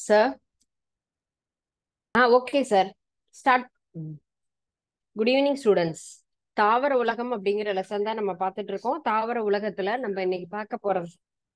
sir ah okay sir start good evening students தாவர உலகம் அப்படிங்கிற லெசன் தான் நம்ம பார்த்துட்டு இருக்கோம் தாவர உலகத்துல நம்ம இன்னைக்கு பார்க்க போறது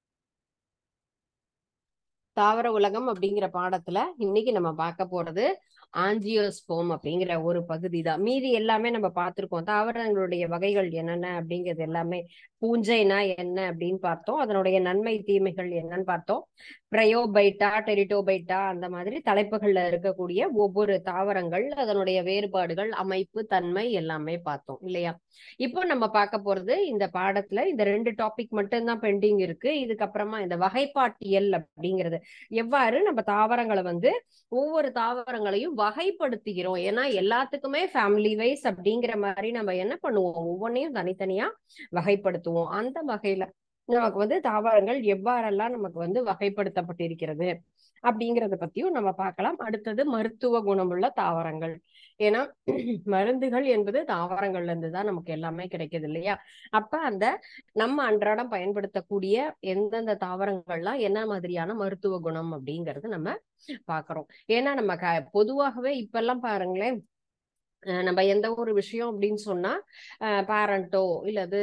தாவர உலகம் அப்படிங்கிற பாடத்துல இன்னைக்கு நம்ம பார்க்க போறது ஆஞ்சியோஸ்போம் அப்படிங்கிற ஒரு பகுதி தான் மீதி எல்லாமே நம்ம பார்த்திருக்கோம் தாவரங்களுடைய வகைகள் என்னென்ன அப்படிங்கிறது எல்லாமே பூஞ்சைனா என்ன அப்படின்னு பார்த்தோம் அதனுடைய நன்மை தீமைகள் என்னன்னு பார்த்தோம் பிரயோபைட்டா டெரிட்டோபைட்டா அந்த மாதிரி தலைப்புகள்ல இருக்கக்கூடிய ஒவ்வொரு தாவரங்கள் அதனுடைய வேறுபாடுகள் அமைப்பு தன்மை எல்லாமே பார்த்தோம் இல்லையா இப்போ நம்ம பார்க்க போறது இந்த பாடத்துல இந்த ரெண்டு டாபிக் மட்டும்தான் பெண்டிங் இருக்கு இதுக்கப்புறமா இந்த வகைப்பாட்டியல் அப்படிங்கிறது எவ்வாறு நம்ம தாவரங்களை வந்து ஒவ்வொரு தாவரங்களையும் வகைப்படுத்துகிறோம் ஏன்னா எல்லாத்துக்குமே ஃபேமிலி வைஸ் அப்படிங்கிற மாதிரி நம்ம என்ன பண்ணுவோம் ஒவ்வொன்றையும் தனித்தனியா வகைப்படுத்துவோம் அந்த வகையில நமக்கு வந்து தாவரங்கள் எவ்வாறெல்லாம் நமக்கு வந்து வகைப்படுத்தப்பட்டிருக்கிறது அப்படிங்கறத பத்தியும் நம்ம பார்க்கலாம் அடுத்தது மருத்துவ குணமுள்ள தாவரங்கள் ஏன்னா மருந்துகள் என்பது தாவரங்கள்ல இருந்து தான் நமக்கு எல்லாமே கிடைக்குது இல்லையா அப்ப அந்த நம்ம அன்றாடம் பயன்படுத்தக்கூடிய எந்தெந்த தாவரங்கள்லாம் என்ன மாதிரியான மருத்துவ குணம் அப்படிங்கறது நம்ம பாக்குறோம் ஏன்னா நம்ம க பொதுவாகவே இப்ப எல்லாம் பாருங்களேன் நம்ம எந்த ஒரு விஷயம் அப்படின்னு சொன்னா பேரண்டோ இல்லது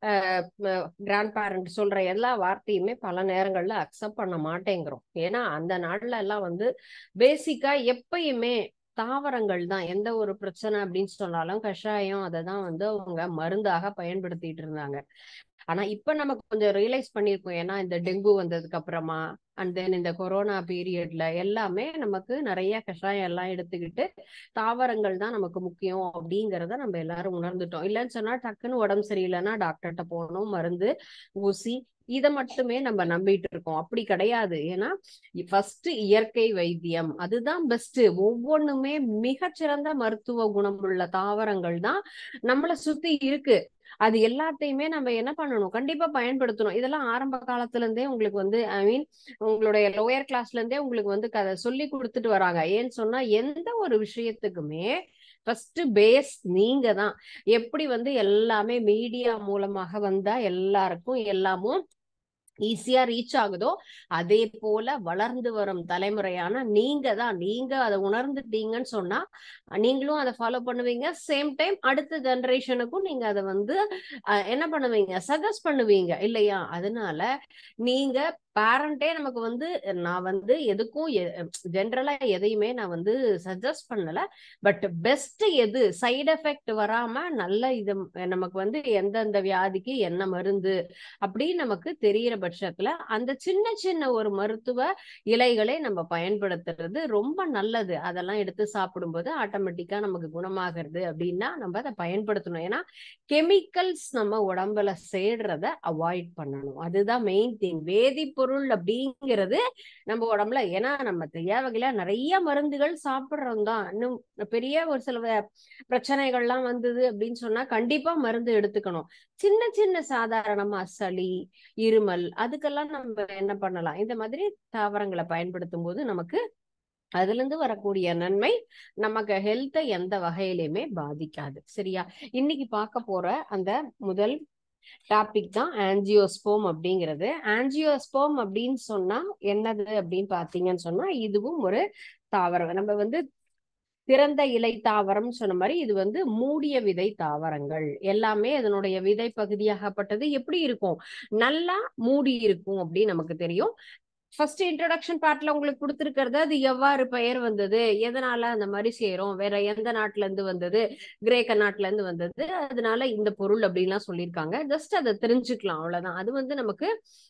கிராண்ட் பேரண்ட் சொல்ற எல்லா வார்த்தையுமே பல நேரங்கள்ல அக்செப்ட் பண்ண மாட்டேங்கிறோம் ஏன்னா அந்த நாட்டுல எல்லாம் வந்து பேசிக்கா எப்பயுமே தாவரங்கள் தான் எந்த ஒரு பிரச்சனை அப்படின்னு சொன்னாலும் கஷாயம் அதை தான் வந்து அவங்க மருந்தாக பயன்படுத்திட்டு இருந்தாங்க ஆனா இப்ப நம்ம கொஞ்சம் ரியலைஸ் பண்ணிருக்கோம் ஏன்னா இந்த டெங்கு வந்ததுக்கு அப்புறமா அண்ட் தென் இந்த கொரோனா பீரியட்ல எல்லாமே நமக்கு நிறைய கஷாயம் எல்லாம் எடுத்துக்கிட்டு தாவரங்கள் தான் நமக்கு முக்கியம் அப்படிங்கிறத நம்ம எல்லாரும் உணர்ந்துட்டோம் இல்லைன்னு சொன்னா டக்குன்னு உடம்பு சரியில்லைன்னா டாக்டர்கிட்ட போகணும் மருந்து ஊசி இதை மட்டுமே நம்ம நம்பிட்டு இருக்கோம் அப்படி கிடையாது ஏன்னா ஃபர்ஸ்ட் இயற்கை வைத்தியம் அதுதான் பெஸ்ட் ஒவ்வொன்றுமே மிகச்சிறந்த மருத்துவ குணமுள்ள தாவரங்கள் தான் நம்மளை சுத்தி இருக்கு அது எல்லாத்தையுமே நம்ம என்ன பண்ணணும் கண்டிப்பா பயன்படுத்தணும் இதெல்லாம் ஆரம்ப காலத்துல இருந்தே உங்களுக்கு வந்து ஐ மீன் உங்களுடைய லோயர் கிளாஸ்ல இருந்தே உங்களுக்கு வந்து கதை சொல்லி கொடுத்துட்டு வராங்க ஏன்னு சொன்னா எந்த ஒரு விஷயத்துக்குமே ஃபர்ஸ்ட் பேஸ் நீங்க தான் எப்படி வந்து எல்லாமே மீடியா மூலமாக வந்தா எல்லாருக்கும் எல்லாமும் ஈஸியா ரீச் ஆகுதோ அதே போல வளர்ந்து வரும் தலைமுறையான நீங்க தான் நீங்க அதை உணர்ந்துட்டீங்கன்னு சொன்னா நீங்களும் அதை ஃபாலோ பண்ணுவீங்க சேம் டைம் அடுத்த ஜெனரேஷனுக்கும் நீங்க அதை வந்து என்ன பண்ணுவீங்க சஜஸ்ட் பண்ணுவீங்க இல்லையா அதனால நீங்க பேரண்டே நமக்கு வந்து நான் வந்து எதுக்கும் ஜென்ரலா எதையுமே நான் வந்து சஜஸ்ட் பண்ணல பட் பெஸ்ட் எது சைடு எஃபெக்ட் வராம நல்ல இது நமக்கு வந்து எந்தெந்த வியாதிக்கு என்ன மருந்து அப்படின்னு நமக்கு தெரியற பட்சத்துல அந்த சின்ன சின்ன ஒரு மருத்துவ இலைகளை நம்ம பயன்படுத்துறது ரொம்ப நல்லது அதெல்லாம் எடுத்து சாப்பிடும்போது ஆட்டோமேட்டிக்கா நமக்கு குணமாகிறது அப்படின்னா நம்ம அதை பயன்படுத்தணும் ஏன்னா கெமிக்கல்ஸ் நம்ம உடம்புல சேர்றத அவாய்ட் பண்ணணும் அதுதான் மெயின் திங் வேதிப்பொருள் அப்படிங்கிறது நம்ம உடம்புல ஏன்னா நம்ம தெரியாத வகையில நிறைய மருந்துகள் சாப்பிடுறோம் தான் இன்னும் பெரிய ஒரு சில பிரச்சனைகள்லாம் வந்தது அப்படின்னு சொன்னா கண்டிப்பா மருந்து எடுத்துக்கணும் சின்ன சின்ன சாதாரணமா சளி இருமல் அதுக்கெல்லாம் நம்ம என்ன பண்ணலாம் இந்த மாதிரி தாவரங்களை பயன்படுத்தும் போது நமக்கு அதுல இருந்து வரக்கூடிய நன்மை நமக்கு ஹெல்த்தை எந்த வகையிலுமே பாதிக்காது சரியா இன்னைக்கு பார்க்க போற அந்த முதல் டாபிக் தான் ஆன்ஜியோஸ்போம் அப்படிங்கிறது ஆன்ஜியோஸ்போம் அப்படின்னு சொன்னா என்னது அப்படின்னு பாத்தீங்கன்னு சொன்னா இதுவும் ஒரு தாவரம் நம்ம வந்து திறந்த இலை தாவரம் சொன்ன மாதிரி இது வந்து மூடிய விதை தாவரங்கள் எல்லாமே அதனுடைய விதை பகுதியாகப்பட்டது எப்படி இருக்கும் நல்லா மூடி இருக்கும் அப்படின்னு நமக்கு தெரியும் ஃபர்ஸ்ட் இன்ட்ரோடக்ஷன் பார்ட்ல உங்களுக்கு கொடுத்துருக்கிறது அது எவ்வாறு பெயர் வந்தது எதனால அந்த மாதிரி சேரும் வேற எந்த நாட்டுல இருந்து வந்தது கிரேக்க நாட்டுல இருந்து வந்தது அதனால இந்த பொருள் அப்படின்லாம் சொல்லியிருக்காங்க ஜஸ்ட் அதை தெரிஞ்சுக்கலாம் அவ்வளவுதான் அது வந்து நமக்கு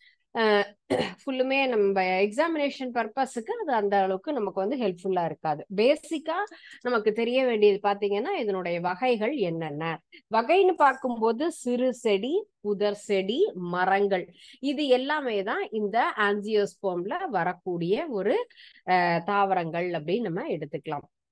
ஃபுல்லுமே நம்ம எக்ஸாமினேஷன் பர்பஸுக்கு அது அந்த அளவுக்கு நமக்கு வந்து ஹெல்ப்ஃபுல்லா இருக்காது பேசிக்கா நமக்கு தெரிய வேண்டியது பாத்தீங்கன்னா இதனுடைய வகைகள் என்னென்ன வகைன்னு பார்க்கும்போது சிறு செடி புதர் செடி மரங்கள் இது எல்லாமே தான் இந்த ஆன்ஜியோஸ்போம்ல வரக்கூடிய ஒரு தாவரங்கள் அப்படின்னு நம்ம எடுத்துக்கலாம்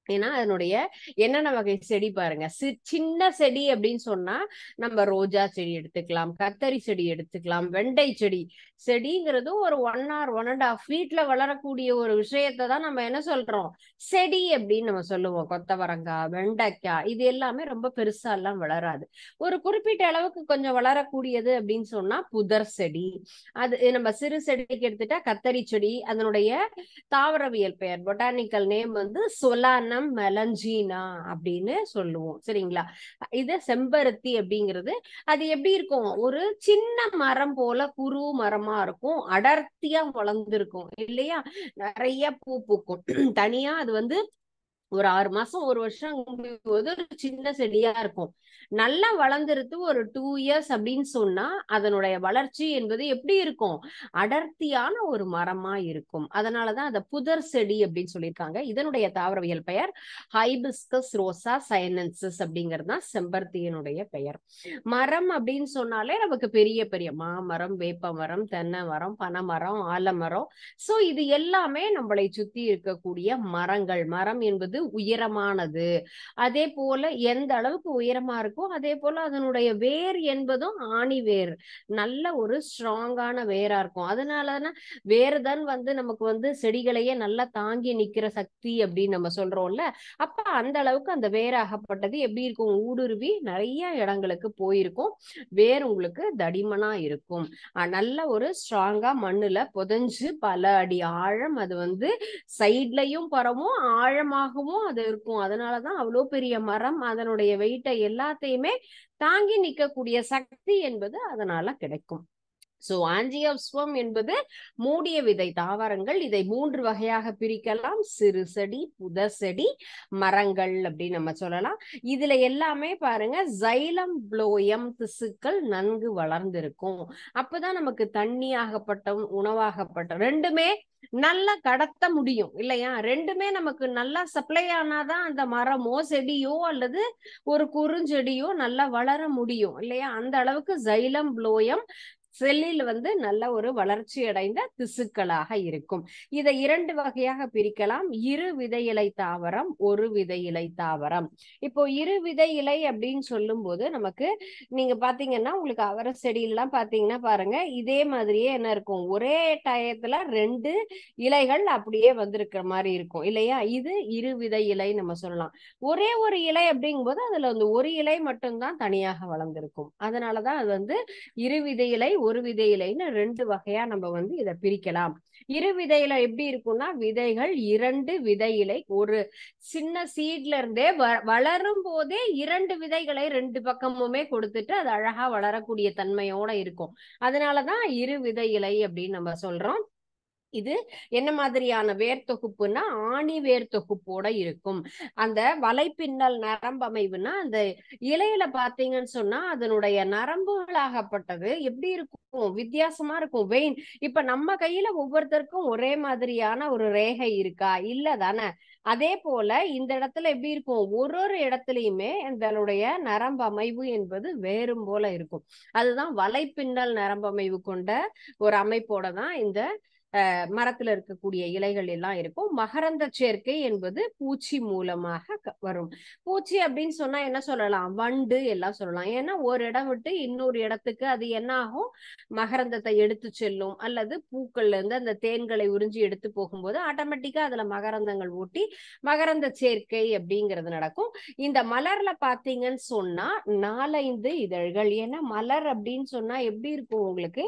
ஏன்னா அதனுடைய என்னென்ன வகை செடி பாருங்க சி சின்ன செடி அப்படின்னு சொன்னா நம்ம ரோஜா செடி எடுத்துக்கலாம் கத்தரி செடி எடுத்துக்கலாம் வெண்டை செடி செடிங்கிறது ஒரு one or one and half ஃபீட்ல வளரக்கூடிய ஒரு விஷயத்தை தான் நம்ம என்ன சொல்றோம் செடி அப்படின்னு நம்ம சொல்லுவோம் கொத்தவரங்காய் வெண்டைக்காய் இது எல்லாமே ரொம்ப பெருசா எல்லாம் வளராது ஒரு குறிப்பிட்ட அளவுக்கு கொஞ்சம் வளரக்கூடியது அப்படின்னு சொன்னா புதர் செடி அது நம்ம சிறு செடிக்கு எடுத்துட்டா கத்தரி செடி அதனுடைய தாவரவியல் பெயர் பொட்டானிக்கல் நேம் வந்து சொலானம் மெலஞ்சீனா அப்படின்னு சொல்லுவோம் சரிங்களா இது செம்பருத்தி அப்படிங்கிறது அது எப்படி இருக்கும் ஒரு சின்ன மரம் போல குறு மரமா இருக்கும் அடர்த்தியா வளர்ந்துருக்கும் இல்லையா நிறைய பூ பூக்கும் தனியா அது வந்து ஒரு ஆறு மாசம் ஒரு வருஷம் போது ஒரு சின்ன செடியா இருக்கும் நல்லா வளர்ந்துருது ஒரு டூ இயர்ஸ் அப்படின்னு சொன்னா அதனுடைய வளர்ச்சி என்பது எப்படி இருக்கும் அடர்த்தியான ஒரு மரமா இருக்கும் அதனாலதான் அதை புதர் செடி அப்படின்னு சொல்லியிருக்காங்க இதனுடைய தாவரவியல் பெயர் ஹைபிஸ்கஸ் ரோசா சைனன்சஸ் அப்படிங்கிறது தான் செம்பருத்தியினுடைய பெயர் மரம் அப்படின்னு சொன்னாலே நமக்கு பெரிய பெரிய மாமரம் வேப்ப மரம் தென்னை மரம் பனைமரம் ஆலமரம் சோ இது எல்லாமே நம்மளை சுத்தி இருக்கக்கூடிய மரங்கள் மரம் என்பது உயரமானது அதே போல எந்த அளவுக்கு உயரமா இருக்கோ அதே போல அதனுடைய வேர் என்பதும் ஆணி வேர் நல்ல ஒரு ஸ்ட்ராங்கான வேரா இருக்கும் அதனாலதான் வேர் தான் வந்து நமக்கு வந்து செடிகளையே நல்லா தாங்கி நிக்கிற சக்தி அப்படின்னு நம்ம சொல்றோம்ல அப்ப அந்த அளவுக்கு அந்த வேராகப்பட்டது எப்படி இருக்கும் ஊடுருவி நிறைய இடங்களுக்கு போயிருக்கும் வேர் உங்களுக்கு தடிமனா இருக்கும் நல்ல ஒரு ஸ்ட்ராங்கா மண்ணுல புதஞ்சு பல அடி ஆழம் அது வந்து சைட்லயும் பரவும் ஆழமாகவும் அது இருக்கும் அதனாலதான் அவ்வளோ பெரிய மரம் அதனுடைய வெயிட்டை எல்லாத்தையுமே தாங்கி நிற்கக்கூடிய சக்தி என்பது அதனால கிடைக்கும் சோ ஆஞ்சியோஸ்வம் என்பது மூடிய விதை தாவரங்கள் இதை மூன்று வகையாக பிரிக்கலாம் சிறு செடி புத செடி மரங்கள் அப்படின்னு நம்ம சொல்லலாம் இதுல எல்லாமே பாருங்க ஜைலம் புளோயம் திசுக்கள் நன்கு வளர்ந்திருக்கும் அப்பதான் நமக்கு தண்ணி ஆகப்பட்ட உணவாகப்பட்ட ரெண்டுமே நல்லா கடத்த முடியும் இல்லையா ரெண்டுமே நமக்கு நல்லா சப்ளை ஆனாதான் அந்த மரமோ செடியோ அல்லது ஒரு குறுஞ்செடியோ நல்லா வளர முடியும் இல்லையா அந்த அளவுக்கு ஜைலம் புளோயம் செல்லில் வந்து நல்ல ஒரு வளர்ச்சி அடைந்த திசுக்களாக இருக்கும் இதை இரண்டு வகையாக பிரிக்கலாம் இரு விதை இலை தாவரம் ஒரு விதை இலை தாவரம் இப்போ இரு விதை இலை அப்படின்னு சொல்லும் போது நமக்கு நீங்க பாத்தீங்கன்னா உங்களுக்கு அவர செடியெல்லாம் பாத்தீங்கன்னா பாருங்க இதே மாதிரியே என்ன இருக்கும் ஒரே டயத்துல ரெண்டு இலைகள் அப்படியே வந்திருக்கிற மாதிரி இருக்கும் இல்லையா இது இரு விதை இலை நம்ம சொல்லலாம் ஒரே ஒரு இலை அப்படிங்கும்போது அதுல வந்து ஒரு இலை மட்டும்தான் தனியாக வளர்ந்திருக்கும் அதனாலதான் அது வந்து இரு விதை இலை ஒரு விதை இலைன்னு ரெண்டு வகையா நம்ம வந்து இதை பிரிக்கலாம் இரு விதையில எப்படி இருக்கும்னா விதைகள் இரண்டு விதை இலை ஒரு சின்ன சீட்ல இருந்தே வளரும் போதே இரண்டு விதைகளை ரெண்டு பக்கமுமே கொடுத்துட்டு அது அழகா வளரக்கூடிய தன்மையோட இருக்கும் அதனாலதான் இரு விதை இலை அப்படின்னு நம்ம சொல்றோம் இது என்ன மாதிரியான வேர் தொகுப்புனா ஆணி வேர் தொகுப்போட இருக்கும் அந்த வலைப்பின்னல் நரம்பமைவுனா அந்த இலையில பாத்தீங்கன்னு சொன்னா அதனுடைய நரம்புகளாகப்பட்டது எப்படி இருக்கும் வித்தியாசமா இருக்கும் வெயின் இப்ப நம்ம கையில ஒவ்வொருத்தருக்கும் ஒரே மாதிரியான ஒரு ரேகை இருக்கா இல்ல தானே அதே போல இந்த இடத்துல எப்படி இருக்கும் ஒரு ஒரு இடத்துலயுமே இதனுடைய நரம்பு அமைவு என்பது வேறும் போல இருக்கும் அதுதான் வலைப்பின்னல் நரம்பமைவு கொண்ட ஒரு அமைப்போட தான் இந்த மரத்துல இருக்கக்கூடிய இலைகள் எல்லாம் இருக்கும் மகரந்த சேர்க்கை என்பது பூச்சி மூலமாக வரும் பூச்சி அப்படின்னு சொன்னா என்ன சொல்லலாம் வண்டு எல்லாம் சொல்லலாம் ஏன்னா ஒரு இடம் விட்டு இன்னொரு இடத்துக்கு அது என்ன ஆகும் மகரந்தத்தை எடுத்து செல்லும் அல்லது பூக்கள்ல இருந்து அந்த தேன்களை உறிஞ்சி எடுத்து போகும்போது ஆட்டோமேட்டிக்கா அதுல மகரந்தங்கள் ஊட்டி மகரந்த சேர்க்கை அப்படிங்கிறது நடக்கும் இந்த மலர்ல பாத்தீங்கன்னு சொன்னா நாலைந்து இதழ்கள் ஏன்னா மலர் அப்படின்னு சொன்னா எப்படி இருக்கும் உங்களுக்கு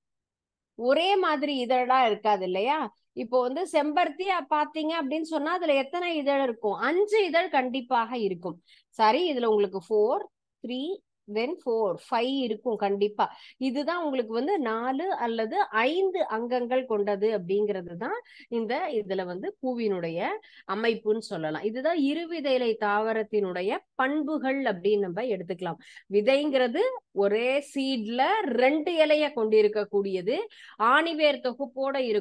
ஒரே மாதிரி இதழா இருக்காது இல்லையா இப்போ வந்து செம்பருத்தி பாத்தீங்க அப்படின்னு சொன்னா அதுல எத்தனை இதழ் இருக்கும் அஞ்சு இதழ் கண்டிப்பாக இருக்கும் சரி இதுல உங்களுக்கு four three then four five இருக்கும் கண்டிப்பா இதுதான் உங்களுக்கு வந்து நாலு அல்லது ஐந்து அங்கங்கள் கொண்டது அப்படிங்கிறது தான் இந்த இதுல வந்து பூவினுடைய அமைப்புன்னு சொல்லலாம் இதுதான் இருவிதைலை தாவரத்தினுடைய பண்புகள் அப்படின்னு நம்ம எடுத்துக்கலாம் விதைங்கிறது ஒரே சீட்ல ரெண்டு இலைய கொண்டிருக்கக்கூடியது ஆணிவேர் தொகுப்போட இருக்கும்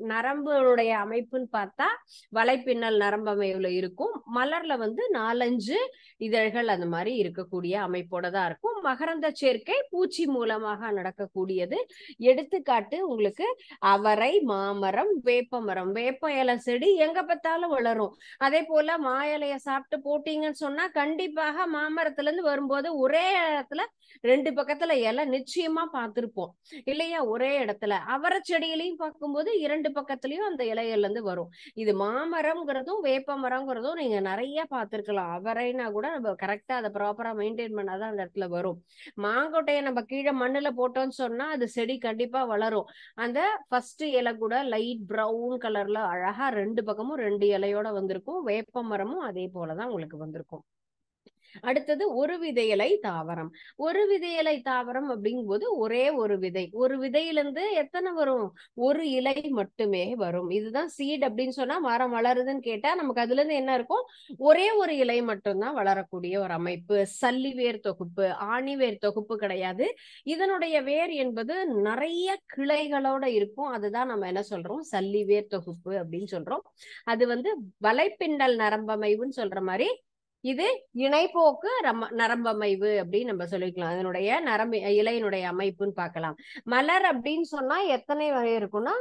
நரம்புடைய அமைப்புன்னு பார்த்தா வலைப்பின்னல் நரம்பமைவுல இருக்கும் மலர்ல வந்து நாலஞ்சு இதழ்கள் அந்த மாதிரி இருக்கக்கூடிய அமைப்போட தான் இருக்கும் மகரந்த சேர்க்கை பூச்சி மூலமாக நடக்கக்கூடியது எடுத்துக்காட்டு உங்களுக்கு அவரை மாமரம் வேப்ப மரம் வேப்ப இலை செடி எங்க பார்த்தாலும் வளரும் அதே போல மா இலைய சாப்பிட்டு போட்டீங்கன்னு சொன்னா கண்டிப்பாக மாமரத்துல இருந்து வரும்போது ஒரே இடத்துல ரெண்டு பக்கத்துல இலை நிச்சயமா பார்த்திருப்போம் இல்லையா ஒரே இடத்துல அவரை செடியிலையும் பார்க்கும்போது இரண்டு பக்கத்துலயும் அந்த இலைகள்ல இருந்து வரும் இது மாமரம்ங்கிறதும் வேப்ப மரம்ங்கிறதும் நீங்க நிறைய பார்த்திருக்கலாம் அவரைனா கூட நம்ம கரெக்டா அதை ப்ராப்பரா மெயின்டைன் பண்ணாதான் அந்த இடத்துல வரும் மாங்கொட்டையை நம்ம கீழே மண்ணுல போட்டோம்னு சொன்னா அது செடி கண்டிப்பா வளரும் அந்த ஃபர்ஸ்ட் இலை கூட லைட் ப்ரௌன் கலர்ல அழகா ரெண்டு பக்கமும் ரெண்டு இலையோட வந்திருக்கும் வேப்ப மரமும் அதே போலதான் உங்களுக்கு வந்திருக்கும் அடுத்தது ஒரு விதையிலை தாவரம் ஒரு விதையிலை தாவரம் அப்படிங்கும்போது ஒரே ஒரு விதை ஒரு விதையிலிருந்து எத்தனை வரும் ஒரு இலை மட்டுமே வரும் இதுதான் சீட் அப்படின்னு சொன்னா மரம் வளருதுன்னு கேட்டா நமக்கு அதுல இருந்து என்ன இருக்கும் ஒரே ஒரு இலை மட்டும்தான் வளரக்கூடிய ஒரு அமைப்பு சல்லி வேர் தொகுப்பு ஆணி வேர் தொகுப்பு கிடையாது இதனுடைய வேர் என்பது நிறைய கிளைகளோட இருக்கும் அதுதான் நம்ம என்ன சொல்றோம் சல்லி வேர் தொகுப்பு அப்படின்னு சொல்றோம் அது வந்து வலைப்பின்னல் நரம்பமைவுன்னு சொல்ற மாதிரி இது இணைப்போக்கு ரம நரம்பமைவு அப்படின்னு நம்ம சொல்லிக்கலாம் அதனுடைய நரம்பு இலையினுடைய அமைப்புன்னு பார்க்கலாம் மலர் அப்படின்னு சொன்னா எத்தனை வகை இருக்கும்னா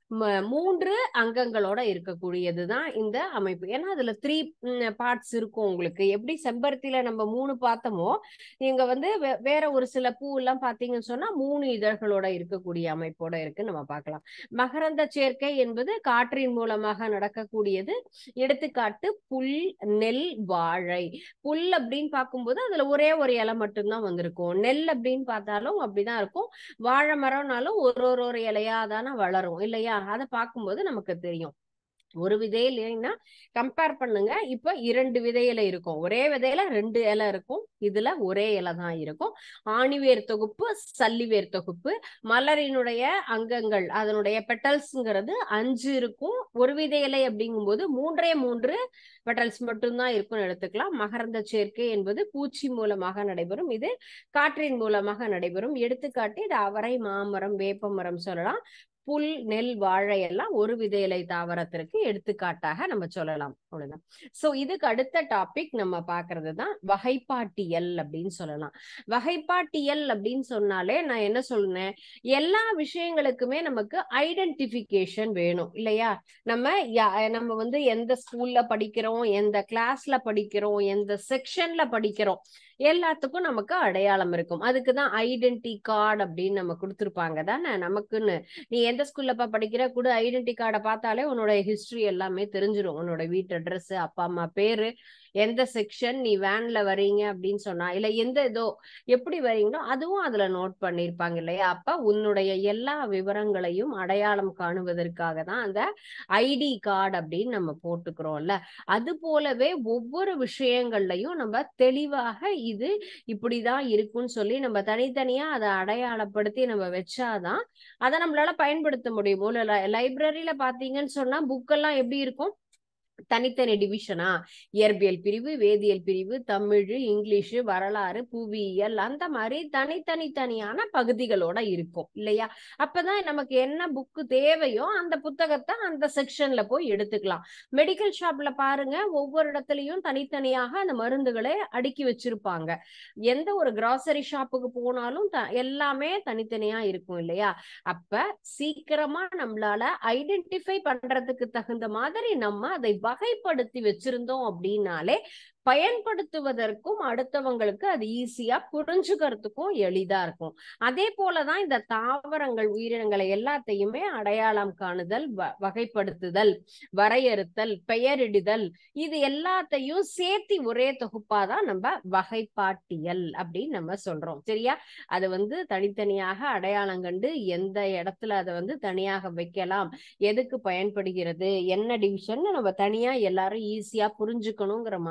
மூன்று அங்கங்களோட இருக்கக்கூடியதுதான் இந்த அமைப்பு ஏன்னா அதுல த்ரீ பார்ட்ஸ் இருக்கும் உங்களுக்கு எப்படி செம்பருத்தில நம்ம மூணு பார்த்தோமோ இங்க வந்து வேற ஒரு சில பூ எல்லாம் பாத்தீங்கன்னு சொன்னா மூணு இதழ்களோட இருக்கக்கூடிய அமைப்போட இருக்கு நம்ம பார்க்கலாம் மகரந்த சேர்க்கை என்பது காற்றின் மூலமாக நடக்கக்கூடியது எடுத்துக்காட்டு புல் நெல் வாழை புல் அப்படின்னு பார்க்கும்போது அதுல ஒரே ஒரு இலை மட்டும்தான் வந்திருக்கும் நெல் அப்படின்னு பார்த்தாலும் அப்படிதான் இருக்கும் வாழை மரம்னாலும் ஒரு ஒரு ஒரு இலையா தானே வளரும் இல்லையா அதை பார்க்கும்போது நமக்கு தெரியும் ஒரு விதையிலன்னா கம்பேர் பண்ணுங்க இப்ப இரண்டு விதையில இருக்கும் ஒரே விதையில ரெண்டு இலை இருக்கும் இதுல ஒரே இலை தான் இருக்கும் ஆணிவேர் தொகுப்பு சல்லிவேர் தொகுப்பு மலரினுடைய அங்கங்கள் அதனுடைய பெட்டல்ஸ்ங்கிறது அஞ்சு இருக்கும் ஒரு வித இலை அப்படிங்கும்போது மூன்றே மூன்று பெட்டல்ஸ் மட்டும்தான் இருக்கும்னு எடுத்துக்கலாம் மகரந்த சேர்க்கை என்பது பூச்சி மூலமாக நடைபெறும் இது காற்றின் மூலமாக நடைபெறும் எடுத்துக்காட்டு இது அவரை மாமரம் வேப்ப மரம் சொல்லலாம் புல் நெல் வாழை எல்லாம் ஒரு வித இலை தாவரத்திற்கு எடுத்துக்காட்டாக நம்ம சொல்லலாம் அவ்வளவுதான் சோ இதுக்கு அடுத்த டாபிக் நம்ம பாக்குறது தான் வகைப்பாட்டியல் அப்படின்னு சொல்லலாம் வகைப்பாட்டியல் அப்படின்னு சொன்னாலே நான் என்ன சொன்னேன் எல்லா விஷயங்களுக்குமே நமக்கு ஐடென்டிபிகேஷன் வேணும் இல்லையா நம்ம நம்ம வந்து எந்த ஸ்கூல்ல படிக்கிறோம் எந்த கிளாஸ்ல படிக்கிறோம் எந்த செக்ஷன்ல படிக்கிறோம் எல்லாத்துக்கும் நமக்கு அடையாளம் இருக்கும் அதுக்குதான் ஐடென்டி கார்டு அப்படின்னு நம்ம கொடுத்துருப்பாங்க தானே நமக்குன்னு நீ எந்த ஸ்கூல்லப்பா படிக்கிற கூட ஐடென்டி கார்டை பார்த்தாலே உன்னோட ஹிஸ்டரி எல்லாமே தெரிஞ்சிடும் உன்னோட வீட்டு அட்ரஸ் அப்பா அம்மா பேரு எந்த செக்ஷன் நீ வேன்ல வரீங்க அப்படின்னு சொன்னா இல்ல எந்த இதோ எப்படி வரீங்களோ அதுவும் அதுல நோட் பண்ணிருப்பாங்க இல்லையா அப்ப உன்னுடைய எல்லா விவரங்களையும் அடையாளம் காணுவதற்காக தான் அந்த ஐடி கார்டு அப்படின்னு நம்ம போட்டுக்கிறோம்ல அது போலவே ஒவ்வொரு விஷயங்கள்லையும் நம்ம தெளிவாக இது இப்படிதான் இருக்குன்னு சொல்லி நம்ம தனித்தனியா அதை அடையாளப்படுத்தி நம்ம வச்சாதான் அதை நம்மளால பயன்படுத்த முடியும் லைப்ரரியில பாத்தீங்கன்னு சொன்னா புக்கெல்லாம் எப்படி இருக்கும் தனித்தனி டிவிஷனா இயற்பியல் பிரிவு வேதியியல் பிரிவு தமிழ் இங்கிலீஷ் வரலாறு புவியியல் அந்த மாதிரி தனித்தனி தனியான பகுதிகளோட இருக்கும் இல்லையா அப்பதான் நமக்கு என்ன புக்கு தேவையோ அந்த புத்தகத்தை அந்த செக்ஷன்ல போய் எடுத்துக்கலாம் மெடிக்கல் ஷாப்ல பாருங்க ஒவ்வொரு இடத்துலயும் தனித்தனியாக அந்த மருந்துகளை அடுக்கி வச்சிருப்பாங்க எந்த ஒரு கிராசரி ஷாப்புக்கு போனாலும் எல்லாமே தனித்தனியா இருக்கும் இல்லையா அப்ப சீக்கிரமா நம்மளால ஐடென்டிஃபை பண்றதுக்கு தகுந்த மாதிரி நம்ம அதை வகைப்படுத்தி வச்சிருந்தோம் அப்படின்னாலே பயன்படுத்துவதற்கும் அடுத்தவங்களுக்கு அது ஈஸியா புரிஞ்சுக்கிறதுக்கும் எளிதா இருக்கும் அதே போலதான் இந்த தாவரங்கள் உயிரினங்களை எல்லாத்தையுமே அடையாளம் காணுதல் வகைப்படுத்துதல் வரையறுத்தல் பெயரிடுதல் இது எல்லாத்தையும் சேர்த்தி ஒரே தொகுப்பாதான் நம்ம வகைப்பாட்டியல் அப்படின்னு நம்ம சொல்றோம் சரியா அது வந்து தனித்தனியாக அடையாளம் கண்டு எந்த இடத்துல அதை வந்து தனியாக வைக்கலாம் எதுக்கு பயன்படுகிறது என்ன டிவிஷன் நம்ம தனியா எல்லாரும் ஈஸியா புரிஞ்சுக்கணுங்கிற மாதிரி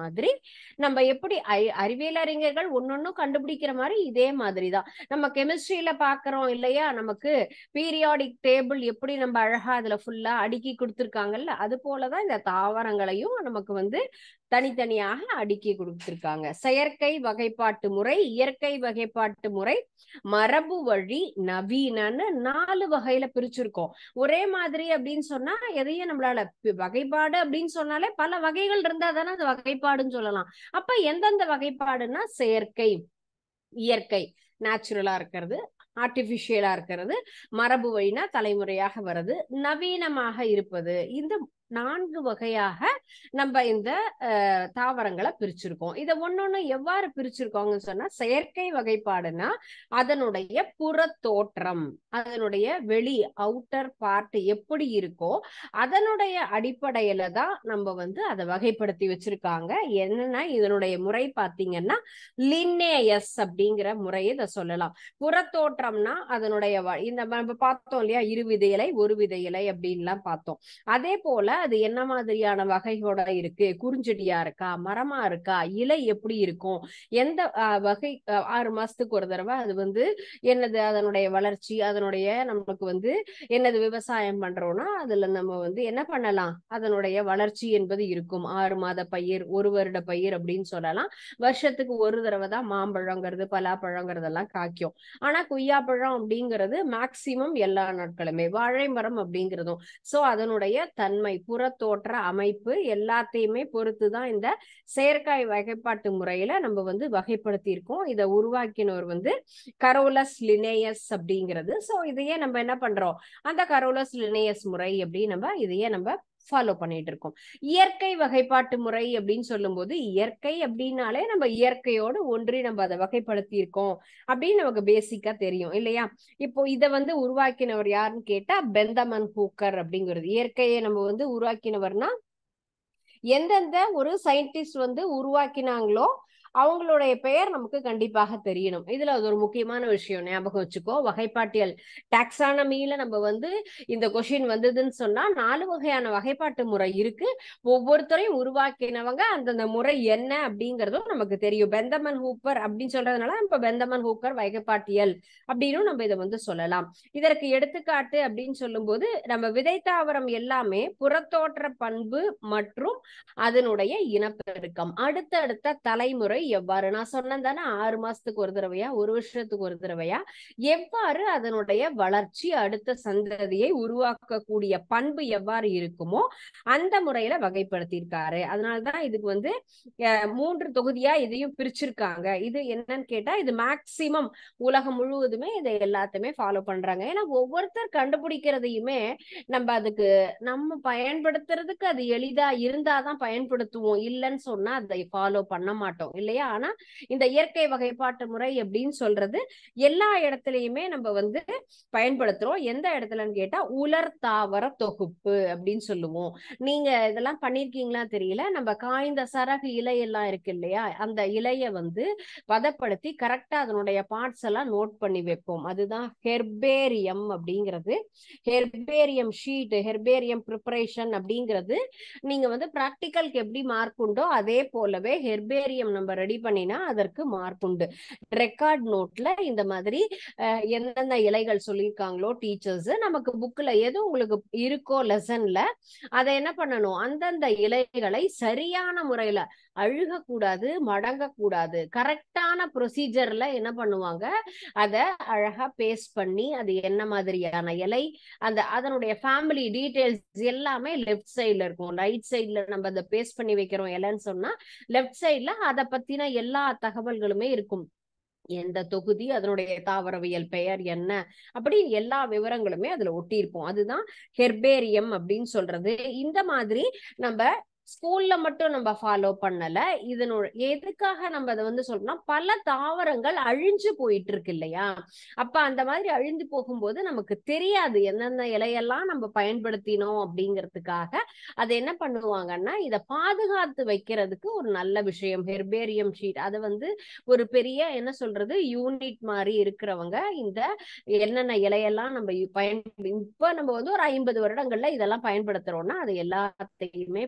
நம்ம எப்படி அறி- அறிவியல் அறிஞர்கள் ஒன்னொன்னும் கண்டுபிடிக்கிற மாதிரி இதே மாதிரிதான் நம்ம கெமிஸ்ட்ரியில பாக்குறோம் இல்லையா நமக்கு பீரியாடிக் டேபிள் எப்படி நம்ம அழகா அதுல ஃபுல்லா அடுக்கி கொடுத்துருக்காங்கல்ல அது போலதான் இந்த தாவரங்களையும் நமக்கு வந்து தனித்தனியாக அடுக்கி கொடுத்திருக்காங்க செயற்கை வகைப்பாட்டு முறை இயற்கை வகைப்பாட்டு முறை மரபு வழி நவீனன்னு நாலு வகையில பிரிச்சிருக்கோம் ஒரே மாதிரி அப்படின்னு சொன்னா எதையும் நம்மளால பி- வகைப்பாடு அப்படின்னு சொன்னாலே பல வகைகள் இருந்தா தானே அது வகைப்பாடுன்னு சொல்லலாம் அப்ப எந்தெந்த வகைப்பாடுன்னா செயற்கை இயற்கை நேச்சுரலா இருக்கிறது ஆர்டிபிஷியலா இருக்கிறது மரபு வழினா தலைமுறையாக வருது நவீனமாக இருப்பது இந்த நான்கு வகையாக நம்ம இந்த அஹ், தாவரங்களை பிரிச்சிருக்கோம் இதை ஒன்னொன்னு எவ்வாறு பிரிச்சிருக்கோங்கன்னு சொன்னா செயற்கை வகைப்பாடுனா அதனுடைய புற தோற்றம் அதனுடைய வெளி அவுட்டர் பார்ட் எப்படி இருக்கோ அதனுடைய அடிப்படையில தான் நம்ம வந்து அதை வகைப்படுத்தி வச்சிருக்காங்க என்னன்னா இதனுடைய முறை பாத்தீங்கன்னா லின்னேயஸ் அப்படிங்கிற முறையை இதை சொல்லலாம் புறத்தோற்றம்னா அதனுடைய வ- இந்த நம்ம பார்த்தோம் இல்லையா இரு வித இலை ஒரு வித இலை அப்படின்லாம் பார்த்தோம் அதே போல அது என்ன மாதிரியான வகையோட இருக்கு குறிஞ்செடியா இருக்கா மரமா இருக்கா இலை எப்படி இருக்கும் எந்த ஆஹ், வகை ஆஹ், ஆறு மாசத்துக்கு ஒரு தடவை அது வந்து என்னது அதனுடைய வளர்ச்சி அதனுடைய நமக்கு வந்து என்னது விவசாயம் பண்றோம்னா அதுல நம்ம வந்து என்ன பண்ணலாம் அதனுடைய வளர்ச்சி என்பது இருக்கும் ஆறு மாத பயிர் ஒரு வருட பயிர் அப்படின்னு சொல்லலாம் வருஷத்துக்கு ஒரு தடவை தான் மாம்பழங்கிறது பலாப்பழங்கிறதெல்லாம் காய்க்கும் ஆனா கொய்யாப்பழம் அப்படிங்கிறது மேக்சிமம் எல்லா நாட்களுமே வாழை மரம் அப்படிங்கிறதும் சோ அதனுடைய தன்மை புறத்தோற்ற அமைப்பு எல்லாத்தையுமே பொறுத்து தான் இந்த செயற்கை வகைப்பாட்டு முறையில நம்ம வந்து வகைப்படுத்தி இருக்கோம் இதை உருவாக்கினவர் வந்து கரோலஸ் லினேயஸ் அப்படிங்கிறது சோ இதையே நம்ம என்ன பண்றோம் அந்த கரோலஸ் லினேயஸ் முறை அப்படி நம்ம இதையே நம்ம ஃபாலோ பண்ணிட்டு இருக்கோம் இயற்கை வகைப்பாட்டு முறை அப்படின்னு சொல்லும்போது இயற்கை அப்படின்னாலே நம்ம இயற்கையோடு ஒன்றி நம்ம அதை வகைப்படுத்தி இருக்கோம் அப்படின்னு நமக்கு பேசிக்கா தெரியும் இல்லையா இப்போ இதை வந்து உருவாக்கினவர் யாருன்னு கேட்டா பெந்தமன் ஹூக்கர் அப்படிங்கிறது இயற்கையை நம்ம வந்து உருவாக்கினவர்னா எந்தெந்த ஒரு சயின்டிஸ்ட் வந்து உருவாக்கினாங்களோ அவங்களுடைய பெயர் நமக்கு கண்டிப்பாக தெரியணும் இதுல அது ஒரு முக்கியமான விஷயம் ஞாபகம் வச்சுக்கோ வகைப்பாட்டியல் டாக்ஸானமியில நம்ம வந்து இந்த கொஷின் வந்ததுன்னு சொன்னா நாலு வகையான வகைப்பாட்டு முறை இருக்கு ஒவ்வொருத்தரையும் உருவாக்கினவங்க அந்தந்த முறை என்ன அப்படிங்கறதும் நமக்கு தெரியும் பெந்தமன் ஹூப்பர் அப்படின்னு சொல்றதுனால நம்ம பெந்தமன் ஹூக்கர் வகைப்பாட்டியல் அப்படின்னு நம்ம இதை வந்து சொல்லலாம் இதற்கு எடுத்துக்காட்டு அப்படின்னு சொல்லும்போது நம்ம விதைத்தாவரம் எல்லாமே புறத்தோற்ற பண்பு மற்றும் அதனுடைய இனப்பெருக்கம் அடுத்தடுத்த தலைமுறை எவ்வாறு நான் சொன்னேன் தானே ஆறு மாசத்துக்கு ஒரு தடவையா ஒரு வருஷத்துக்கு ஒரு தடவையா எவ்வாறு அதனுடைய வளர்ச்சி அடுத்த சந்ததியை உருவாக்கக்கூடிய பண்பு எவ்வாறு இருக்குமோ அந்த முறையில வகைப்படுத்தியிருக்காரு அதனாலதான் இதுக்கு வந்து அஹ், மூன்று தொகுதியா இதையும் பிரிச்சிருக்காங்க இது என்னன்னு கேட்டா இது மேக்சிமம் உலகம் முழுவதுமே இதை எல்லாத்தையுமே ஃபாலோ பண்றாங்க ஏன்னா ஒவ்வொருத்தர் கண்டுபிடிக்கிறதையுமே நம்ம அதுக்கு நம்ம பயன்படுத்துறதுக்கு அது எளிதா இருந்தாதான் பயன்படுத்துவோம் இல்லைன்னு சொன்னா அதை ஃபாலோ பண்ண மாட்டோம் இல்லையா ஆனா இந்த இயற்கை வகைப்பாட்டு முறை அப்படின்னு சொல்றது எல்லா இடத்துலயுமே நம்ம வந்து பயன்படுத்துறோம் எந்த இடத்துலன்னு கேட்டா உலர் தாவர தொகுப்பு அப்படின்னு சொல்லுவோம் நீங்க இதெல்லாம் பண்ணிருக்கீங்களா தெரியல நம்ம காய்ந்த சரகு இலை எல்லாம் இருக்கு இல்லையா அந்த இலைய வந்து பதப்படுத்தி கரெக்டா அதனுடைய பார்ட்ஸ் எல்லாம் நோட் பண்ணி வைப்போம் அதுதான் ஹெர்பேரியம் அப்படிங்கிறது ஹெர்பேரியம் ஷீட் ஹெர்பேரியம் ப்ரிப்பரேஷன் அப்படிங்கிறது நீங்க வந்து ப்ராக்டிக்கலுக்கு எப்படி மார்க் உண்டோ அதே போலவே ஹெர்பேரியம் நம்ம ரெடி பண்ணினா அதற்கு மார்க் உண்டு ரெக்கார்ட் நோட்ல இந்த மாதிரி அஹ், எந்தெந்த இலைகள் சொல்லியிருக்காங்களோ டீச்சர்ஸ் நமக்கு புக்ல எது உங்களுக்கு இருக்கோ லெசன்ல அதை என்ன பண்ணணும் அந்தந்த இலைகளை சரியான முறையில அழுகக்கூடாது மடங்கக்கூடாது கரெக்டான ப்ரொசீஜர்ல என்ன பண்ணுவாங்க அத அழகா பேஸ்ட் பண்ணி அது என்ன மாதிரியான இலை அந்த அதனுடைய ஃபேமிலி டீடைல்ஸ் எல்லாமே லெஃப்ட் சைடுல இருக்கும் ரைட் சைடுல நம்ம அதை பேஸ்ட் பண்ணி வைக்கிறோம் இலைன்னு சொன்னா லெஃப்ட் சைடுல அதை பத்தின எல்லா தகவல்களுமே இருக்கும் எந்த தொகுதி அதனுடைய தாவரவியல் பெயர் என்ன அப்படி எல்லா விவரங்களுமே அதுல ஒட்டியிருப்போம் அதுதான் ஹெர்பேரியம் அப்படின்னு சொல்றது இந்த மாதிரி நம்ம ஸ்கூல்ல மட்டும் நம்ம ஃபாலோ பண்ணல இதனோட எதுக்காக நம்ம அதை வந்து சொல்றோம்னா பல தாவரங்கள் அழிஞ்சு போயிட்டு இருக்கு இல்லையா அப்ப அந்த மாதிரி அழிந்து போகும்போது நமக்கு தெரியாது எந்தெந்த இலையெல்லாம் நம்ம பயன்படுத்தினோம் அப்படிங்கிறதுக்காக அதை என்ன பண்ணுவாங்கன்னா இதை பாதுகாத்து வைக்கிறதுக்கு ஒரு நல்ல விஷயம் ஹெர்பேரியம் ஷீட் அதை வந்து ஒரு பெரிய என்ன சொல்றது யூனிட் மாதிரி இருக்கிறவங்க இந்த என்னென்ன இலையெல்லாம் நம்ம யு- பயன் இப்ப நம்ம வந்து ஒரு ஐம்பது வருடங்கள்ல இதெல்லாம் பயன்படுத்துறோம்னா அது எல்லாத்தையுமே பாதுகாத்து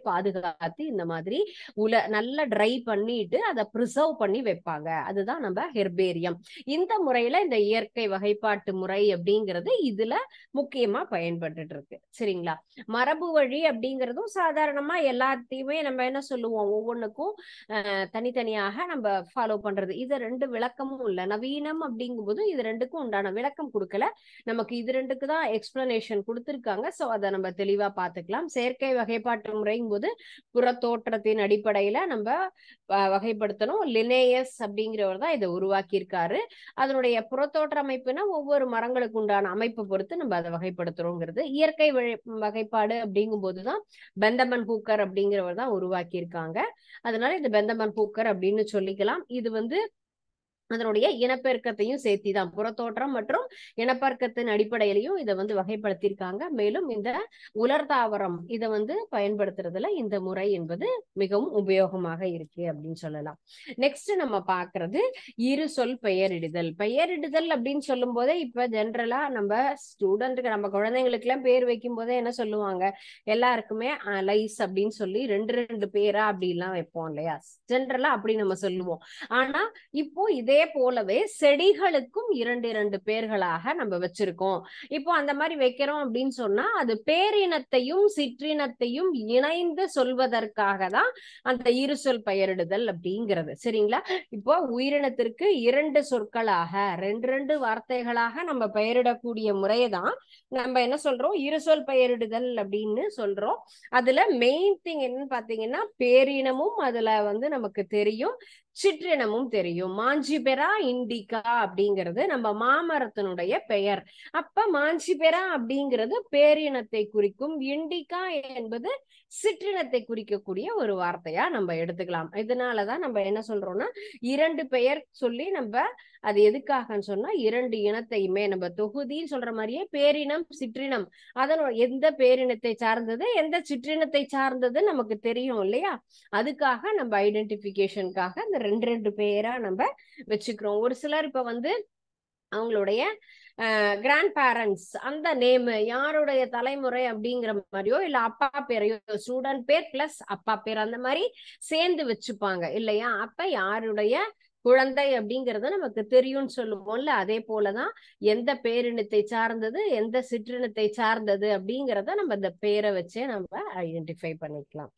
பாதுகாத்து இந்த மாதிரி உல நல்லா ட்ரை பண்ணிட்டு அதை ப்ரிசர்வ் பண்ணி வைப்பாங்க அதுதான் நம்ம ஹெர்பேரியம் இந்த முறையில இந்த இயற்கை வகைப்பாட்டு முறை அப்படிங்கிறது இதுல முக்கியமா பயன்பட்டுட்டு இருக்கு சரிங்களா மரபு வழி அப்படிங்கிறதும் சாதாரணமா எல்லாத்தையுமே நம்ம என்ன சொல்லுவோம் ஒவ்வொன்றுக்கும் தனித்தனியாக நம்ம ஃபாலோ பண்றது இது ரெண்டு விளக்கமும் இல்ல நவீனம் அப்படிங்கும்போது இது ரெண்டுக்கும் உண்டான விளக்கம் கொடுக்கல நமக்கு இது ரெண்டுக்கு தான் எக்ஸ்பிளனேஷன் கொடுத்துருக்காங்க ஸோ அதை நம்ம தெளிவா பார்த்துக்கலாம் செயற்கை வகைப்பாட்டு முறையும் போது புறத்தோற்றத்தின் அடிப்படையில நம்ம வகைப்படுத்தணும் லினேயஸ் அப்படிங்கிறவர் தான் இதை உருவாக்கியிருக்காரு அதனுடைய புறத்தோற்ற அமைப்புனா ஒவ்வொரு மரங்களுக்கு உண்டான அமைப்பை பொறுத்து நம்ம அதை வகைப்படுத்துறோங்கிறது இயற்கை வகைப்பாடு அப்படிங்கும் போதுதான் பெந்தமன் ஹூக்கர் அப்படிங்கிறவர் தான் உருவாக்கியிருக்காங்க அதனால இது பெந்தமன் ஹூக்கர் அப்படின்னு சொல்லிக்கலாம் இது வந்து அதனுடைய இனப்பெருக்கத்தையும் சேர்த்தி தான் புறத்தோற்றம் மற்றும் இனப்பெருக்கத்தின் அடிப்படையிலையும் இதை வந்து வகைப்படுத்தியிருக்காங்க மேலும் இந்த உலர் தாவரம் இதை வந்து பயன்படுத்துறதுல இந்த முறை என்பது மிகவும் உபயோகமாக இருக்கு அப்படின்னு சொல்லலாம் நெக்ஸ்ட் நம்ம பாக்குறது இரு சொல் பெயரிடுதல் பெயரிடுதல் அப்படின்னு சொல்லும் போதே இப்ப ஜென்ரலா நம்ம ஸ்டூடெண்ட்டுக்கு நம்ம குழந்தைங்களுக்கு எல்லாம் பேர் வைக்கும் போதே என்ன சொல்லுவாங்க எல்லாருக்குமே லைஸ் அப்படின்னு சொல்லி ரெண்டு ரெண்டு பேரா அப்படிலாம் வைப்போம் இல்லையா ஜென்ரலா அப்படி நம்ம சொல்லுவோம் ஆனா இப்போ இதே இதே போலவே செடிகளுக்கும் இரண்டு இரண்டு பேர்களாக நம்ம வச்சிருக்கோம் இப்போ அந்த மாதிரி வைக்கிறோம் அப்படின்னு சொன்னா அது பேரினத்தையும் சிற்றினத்தையும் இணைந்து சொல்வதற்காக தான் அந்த இரு சொல் பெயரிடுதல் அப்படிங்கிறது சரிங்களா இப்போ உயிரினத்திற்கு இரண்டு சொற்களாக ரெண்டு ரெண்டு வார்த்தைகளாக நம்ம பெயரிடக்கூடிய முறையை தான் நம்ம என்ன சொல்றோம் இரு சொல் பெயரிடுதல் அப்படின்னு சொல்றோம் அதுல மெயின் திங் என்னன்னு பாத்தீங்கன்னா பேரினமும் அதுல வந்து நமக்கு தெரியும் சிற்றினமும் தெரியும் மாஞ்சிபெரா இண்டிகா அப்படிங்கிறது நம்ம மாமரத்தினுடைய பெயர் அப்ப மாஞ்சிபெரா அப்படிங்கிறது பேரினத்தை குறிக்கும் இண்டிகா என்பது சிற்றினத்தை குறிக்கக்கூடிய ஒரு வார்த்தையா நம்ம எடுத்துக்கலாம் இதனாலதான் நம்ம என்ன சொல்றோம்னா இரண்டு பெயர் சொல்லி நம்ம அது எதுக்காகன்னு சொன்னா இரண்டு இனத்தையுமே நம்ம தொகுதின்னு சொல்ற மாதிரியே பேரினம் சிற்றினம் அதனோட எந்த பேரினத்தை சார்ந்தது எந்த சிற்றினத்தை சார்ந்தது நமக்கு தெரியும் இல்லையா அதுக்காக நம்ம ஐடென்டிபிகேஷனுக்காக இந்த ரெண்டு ரெண்டு பேரா நம்ம வச்சுக்கிறோம் ஒரு சிலர் இப்ப வந்து அவங்களுடைய கிராண்ட் பேரண்ட்ஸ் அந்த நேம் யாருடைய தலைமுறை அப்படிங்கிற மாதிரியோ இல்ல அப்பா பேரையோ ஸ்டூடெண்ட் பேர் பிளஸ் அப்பா பேர் அந்த மாதிரி சேர்ந்து வச்சுப்பாங்க இல்லையா அப்ப யாருடைய குழந்தை அப்படிங்கறது நமக்கு தெரியும்னு சொல்லுவோம்ல அதே போலதான் எந்த பேரினத்தை சார்ந்தது எந்த சிற்றினத்தை சார்ந்தது அப்படிங்கிறத நம்ம இந்த பேரை வச்சே நம்ம ஐடென்டிஃபை பண்ணிக்கலாம்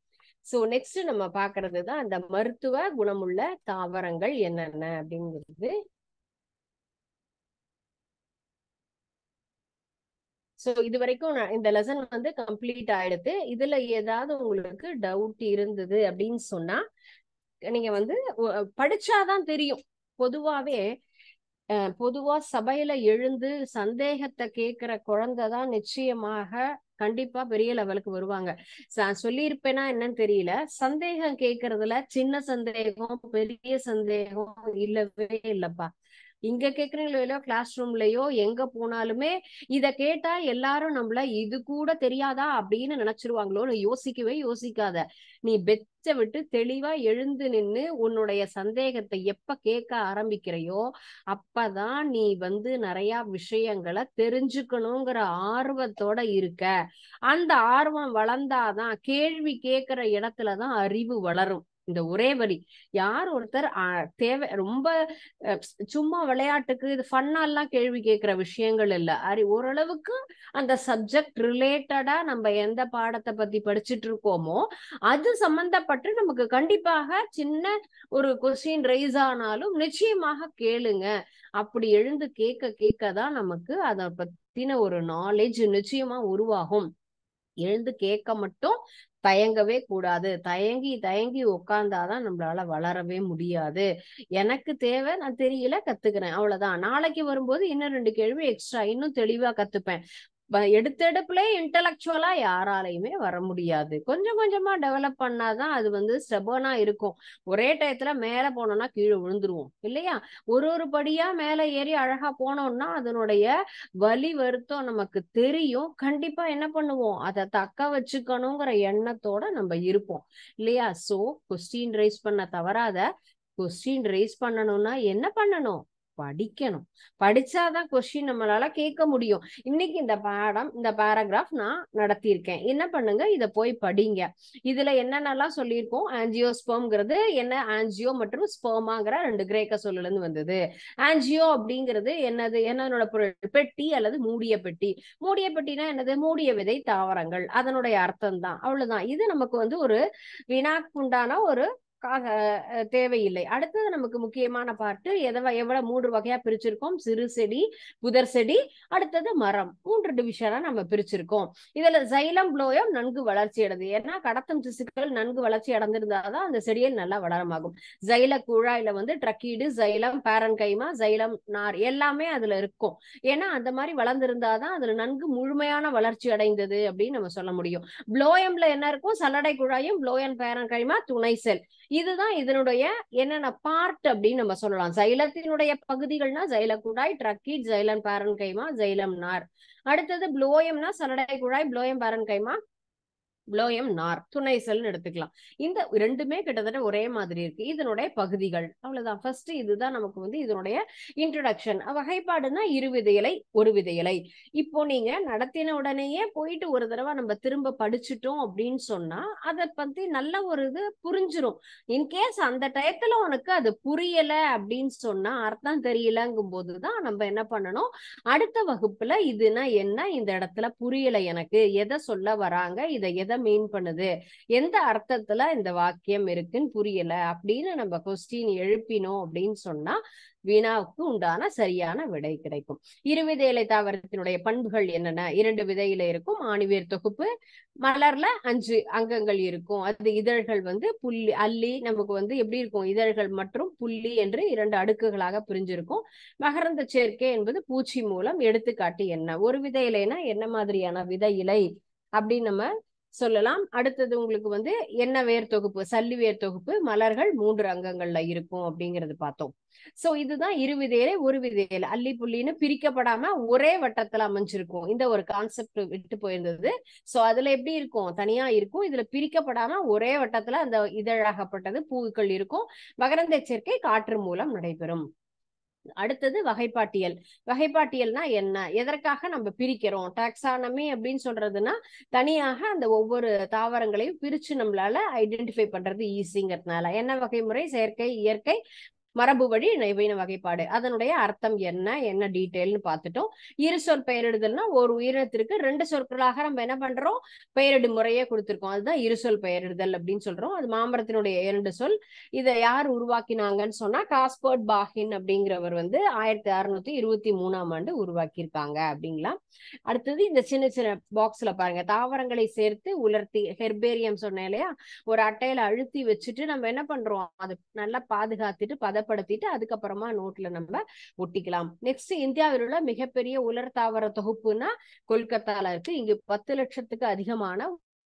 சோ நெக்ஸ்ட் நம்ம பாக்குறது தான் அந்த மருத்துவ குணமுள்ள தாவரங்கள் என்னென்ன அப்படிங்கிறது சோ இது வரைக்கும் இந்த லெசன் வந்து கம்ப்ளீட் ஆயிடுது இதுல ஏதாவது உங்களுக்கு டவுட் இருந்தது அப்படின்னு சொன்னா நீங்க வந்து படிச்சாதான் தெரியும் பொதுவாவே பொதுவா சபையில எழுந்து சந்தேகத்தை கேக்குற குழந்தைதான் நிச்சயமாக கண்டிப்பா பெரிய லெவலுக்கு வருவாங்க சொல்லியிருப்பேனா என்னன்னு தெரியல சந்தேகம் கேக்குறதுல சின்ன சந்தேகம் பெரிய சந்தேகம் இல்லவே இல்லப்பா இங்க கேக்குறீங்களோ இல்லையோ கிளாஸ் ரூம்லயோ எங்க போனாலுமே இத கேட்டா எல்லாரும் நம்மள இது கூட தெரியாதா அப்படின்னு நினைச்சிருவாங்களோன்னு யோசிக்கவே யோசிக்காத நீ பெச்ச விட்டு தெளிவா எழுந்து நின்னு உன்னுடைய சந்தேகத்தை எப்ப கேட்க ஆரம்பிக்கிறையோ அப்பதான் நீ வந்து நிறைய விஷயங்களை தெரிஞ்சுக்கணுங்கிற ஆர்வத்தோட இருக்க அந்த ஆர்வம் வளர்ந்தாதான் கேள்வி கேட்கிற இடத்துலதான் அறிவு வளரும் இந்த ஒரே வழி யார் ஒருத்தர் தேவை ரொம்ப சும்மா விளையாட்டுக்கு இது ஃபன்னாலாம் கேள்வி கேட்கிற விஷயங்கள் இல்ல அறி ஓரளவுக்கு அந்த சப்ஜெக்ட் ரிலேட்டடா நம்ம எந்த பாடத்தை பத்தி படிச்சுட்டு இருக்கோமோ அது சம்பந்தப்பட்டு நமக்கு கண்டிப்பாக சின்ன ஒரு கொஸ்டின் ரைஸ் ஆனாலும் நிச்சயமாக கேளுங்க அப்படி எழுந்து கேட்க கேட்க தான் நமக்கு அதை பத்தின ஒரு நாலேஜ் நிச்சயமா உருவாகும் எழுந்து கேட்க மட்டும் தயங்கவே கூடாது தயங்கி தயங்கி உட்கார்ந்தாதான் நம்மளால வளரவே முடியாது எனக்கு தேவை நான் தெரியல கத்துக்கிறேன் அவ்வளவுதான் நாளைக்கு வரும்போது இன்னும் ரெண்டு கேள்வி எக்ஸ்ட்ரா இன்னும் தெளிவா கத்துப்பேன் எடுத்தெடுப்புல இன்டலெக்சுவலா யாராலையுமே வர முடியாது கொஞ்சம் கொஞ்சமா டெவலப் பண்ணாதான் அது வந்து ஸ்டெபனா இருக்கும் ஒரே டயத்துல மேல போனோம்னா கீழே விழுந்துருவோம் இல்லையா ஒரு ஒரு படியா மேல ஏறி அழகா போனோம்னா அதனுடைய வலி வருத்தம் நமக்கு தெரியும் கண்டிப்பா என்ன பண்ணுவோம் அதை தக்க வச்சுக்கணுங்கிற எண்ணத்தோட நம்ம இருப்போம் இல்லையா சோ கொஸ்டின் ரைஸ் பண்ண தவறாத கொஸ்டின் ரைஸ் பண்ணணும்னா என்ன பண்ணணும் படிக்கணும் படிச்சாதான் கொஸ்டின் நம்மளால கேட்க முடியும் இன்னைக்கு இந்த பாடம் இந்த பேராகிராஃப் நான் நடத்தியிருக்கேன் என்ன பண்ணுங்க இத போய் படிங்க இதுல என்னென்னலாம் சொல்லியிருக்கோம் ஆன்ஜியோஸ்போம்ங்கிறது என்ன ஆன்ஜியோ மற்றும் ஸ்போமாங்கிற ரெண்டு கிரேக்க சொல்லுல இருந்து வந்தது ஆன்ஜியோ அப்படிங்கிறது என்னது என்னதோட பொருள் பெட்டி அல்லது மூடிய பெட்டி மூடிய பெட்டினா என்னது மூடிய விதை தாவரங்கள் அதனுடைய அர்த்தம் தான் அவ்வளவுதான் இது நமக்கு வந்து ஒரு வினாக்குண்டான ஒரு காக அஹ் தேவையில்லை அடுத்தது நமக்கு முக்கியமான பாட்டு எதவ எவ்வளவு மூன்று வகையா பிரிச்சிருக்கோம் சிறு செடி புதர் செடி அடுத்தது மரம் மூன்று டிவிஷனா நம்ம பிரிச்சிருக்கோம் இதுல ஜைலம் புளோயம் நன்கு வளர்ச்சி அடைது ஏன்னா கடத்தும் திசுக்கள் நன்கு வளர்ச்சி அடைந்திருந்தாதான் அந்த செடியில் நல்லா வளரமாகும் ஜைல குழாயில வந்து ட்ரக்கீடு ஜைலம் பேரன் கைமா ஜைலம் நார் எல்லாமே அதுல இருக்கும் ஏன்னா அந்த மாதிரி வளர்ந்திருந்தாதான் அதுல நன்கு முழுமையான வளர்ச்சி அடைந்தது அப்படின்னு நம்ம சொல்ல முடியும் புளோயம்ல என்ன இருக்கும் சல்லடை குழாயும் புளோயன் பேரன் கைமா துணை செல் இதுதான் இதனுடைய என்னென்ன பார்ட் அப்படின்னு நம்ம சொல்லலாம் ஜைலத்தினுடைய பகுதிகள்னா ஜைல குழாய் ட்ரக்கீட் ஜைலம் பேரன் கைமா ஜைலம் நார் அடுத்தது புளோயம்னா சல்லடை குழாய் புளோயம் பேரன் கைமா புளோயம் நார் துணை செல்னு எடுத்துக்கலாம் இந்த ரெண்டுமே கிட்டத்தட்ட ஒரே மாதிரி இருக்கு இதனுடைய பகுதிகள் அவ்வளவுதான் ஃபர்ஸ்ட் இதுதான் நமக்கு வந்து இதனுடைய இன்ட்ரடக்ஷன் வகைப்பாடுனா இரு விதையிலை ஒரு விதையிலை இப்போ நீங்க நடத்தின உடனேயே போயிட்டு ஒரு தடவை நம்ம திரும்ப படிச்சுட்டோம் அப்படின்னு சொன்னா அதை பத்தி நல்ல ஒரு இது புரிஞ்சிரும் இன்கேஸ் அந்த டயத்துல உனக்கு அது புரியல அப்படின்னு சொன்னா அர்த்தம் தெரியலங்கும் போதுதான் நம்ம என்ன பண்ணணும் அடுத்த வகுப்புல இதுனா என்ன இந்த இடத்துல புரியல எனக்கு எதை சொல்ல வராங்க இதை எதை மீன் பண்ணுது எந்த அர்த்தத்துல இந்த வாக்கியம் இருக்குன்னு புரியல அப்படின்னு நம்ம கொஸ்டின் எழுப்பினோம் அப்படின்னு சொன்னா வினாவுக்கு உண்டான சரியான விடை கிடைக்கும் இருவித இலை தாவரத்தினுடைய பண்புகள் என்னென்ன இரண்டு விதையில இருக்கும் ஆணிவேர் தொகுப்பு மலர்ல அஞ்சு அங்கங்கள் இருக்கும் அது இதழ்கள் வந்து புள்ளி அல்லி நமக்கு வந்து எப்படி இருக்கும் இதழ்கள் மற்றும் புள்ளி என்று இரண்டு அடுக்குகளாக பிரிஞ்சிருக்கும் மகரந்த சேர்க்கை என்பது பூச்சி மூலம் எடுத்துக்காட்டு என்ன ஒரு வித இலைனா என்ன மாதிரியான வித இலை அப்படின்னு நம்ம சொல்லலாம் அடுத்தது உங்களுக்கு வந்து என்ன வேர் தொகுப்பு சல்லி வேர் தொகுப்பு மலர்கள் மூன்று அங்கங்கள்ல இருக்கும் அப்படிங்கறது பார்த்தோம் சோ இதுதான் இரு விதையில ஒரு விதையில அள்ளி புள்ளின்னு பிரிக்கப்படாம ஒரே வட்டத்துல அமைஞ்சிருக்கும் இந்த ஒரு கான்செப்ட் விட்டு போயிருந்தது சோ அதுல எப்படி இருக்கும் தனியா இருக்கும் இதுல பிரிக்கப்படாம ஒரே வட்டத்துல அந்த இதழாகப்பட்டது பூக்கள் இருக்கும் மகரந்த சேர்க்கை காற்று மூலம் நடைபெறும் அடுத்தது வகைப்பாட்டியல் வகைப்பாட்டியல்னா என்ன எதற்காக நம்ம பிரிக்கிறோம் டாக்ஸானமி அப்படின்னு சொல்றதுன்னா தனியாக அந்த ஒவ்வொரு தாவரங்களையும் பிரிச்சு நம்மளால ஐடென்டிஃபை பண்றது ஈஸிங்கிறதுனால என்ன வகைமுறை செயற்கை இயற்கை மரபு வழி நைவீன வகைப்பாடு அதனுடைய அர்த்தம் என்ன என்ன டீட்டெயில்னு பார்த்துட்டோம் இரு சொல் பெயரிடுதல்னா ஒரு உயிரினத்திற்கு ரெண்டு சொற்களாக நம்ம என்ன பண்றோம் பெயரிடு முறையே கொடுத்திருக்கோம் அதுதான் இரு சொல் பெயரிடுதல் அப்படின்னு சொல்றோம் அது மாமரத்தினுடைய இரண்டு சொல் இதை யார் உருவாக்கினாங்கன்னு சொன்னா காஸ்பர்ட் பாஹின் அப்படிங்கிறவர் வந்து ஆயிரத்தி அறுநூத்தி இருபத்தி மூணாம் ஆண்டு உருவாக்கியிருக்காங்க அப்படிங்களா அடுத்தது இந்த சின்ன சின்ன பாக்ஸ்ல பாருங்க தாவரங்களை சேர்த்து உலர்த்தி ஹெர்பேரியம் சொன்னேன் இல்லையா ஒரு அட்டையில அழுத்தி வச்சுட்டு நம்ம என்ன பண்றோம் அதை நல்லா பாதுகாத்துட்டு பதப்படுத்திட்டு அதுக்கப்புறமா நோட்ல நம்ம ஒட்டிக்கலாம் நெக்ஸ்ட் இந்தியாவில் உள்ள மிகப்பெரிய உலர் தாவர தொகுப்புனா கொல்கத்தால இருக்கு இங்கு பத்து லட்சத்துக்கு அதிகமான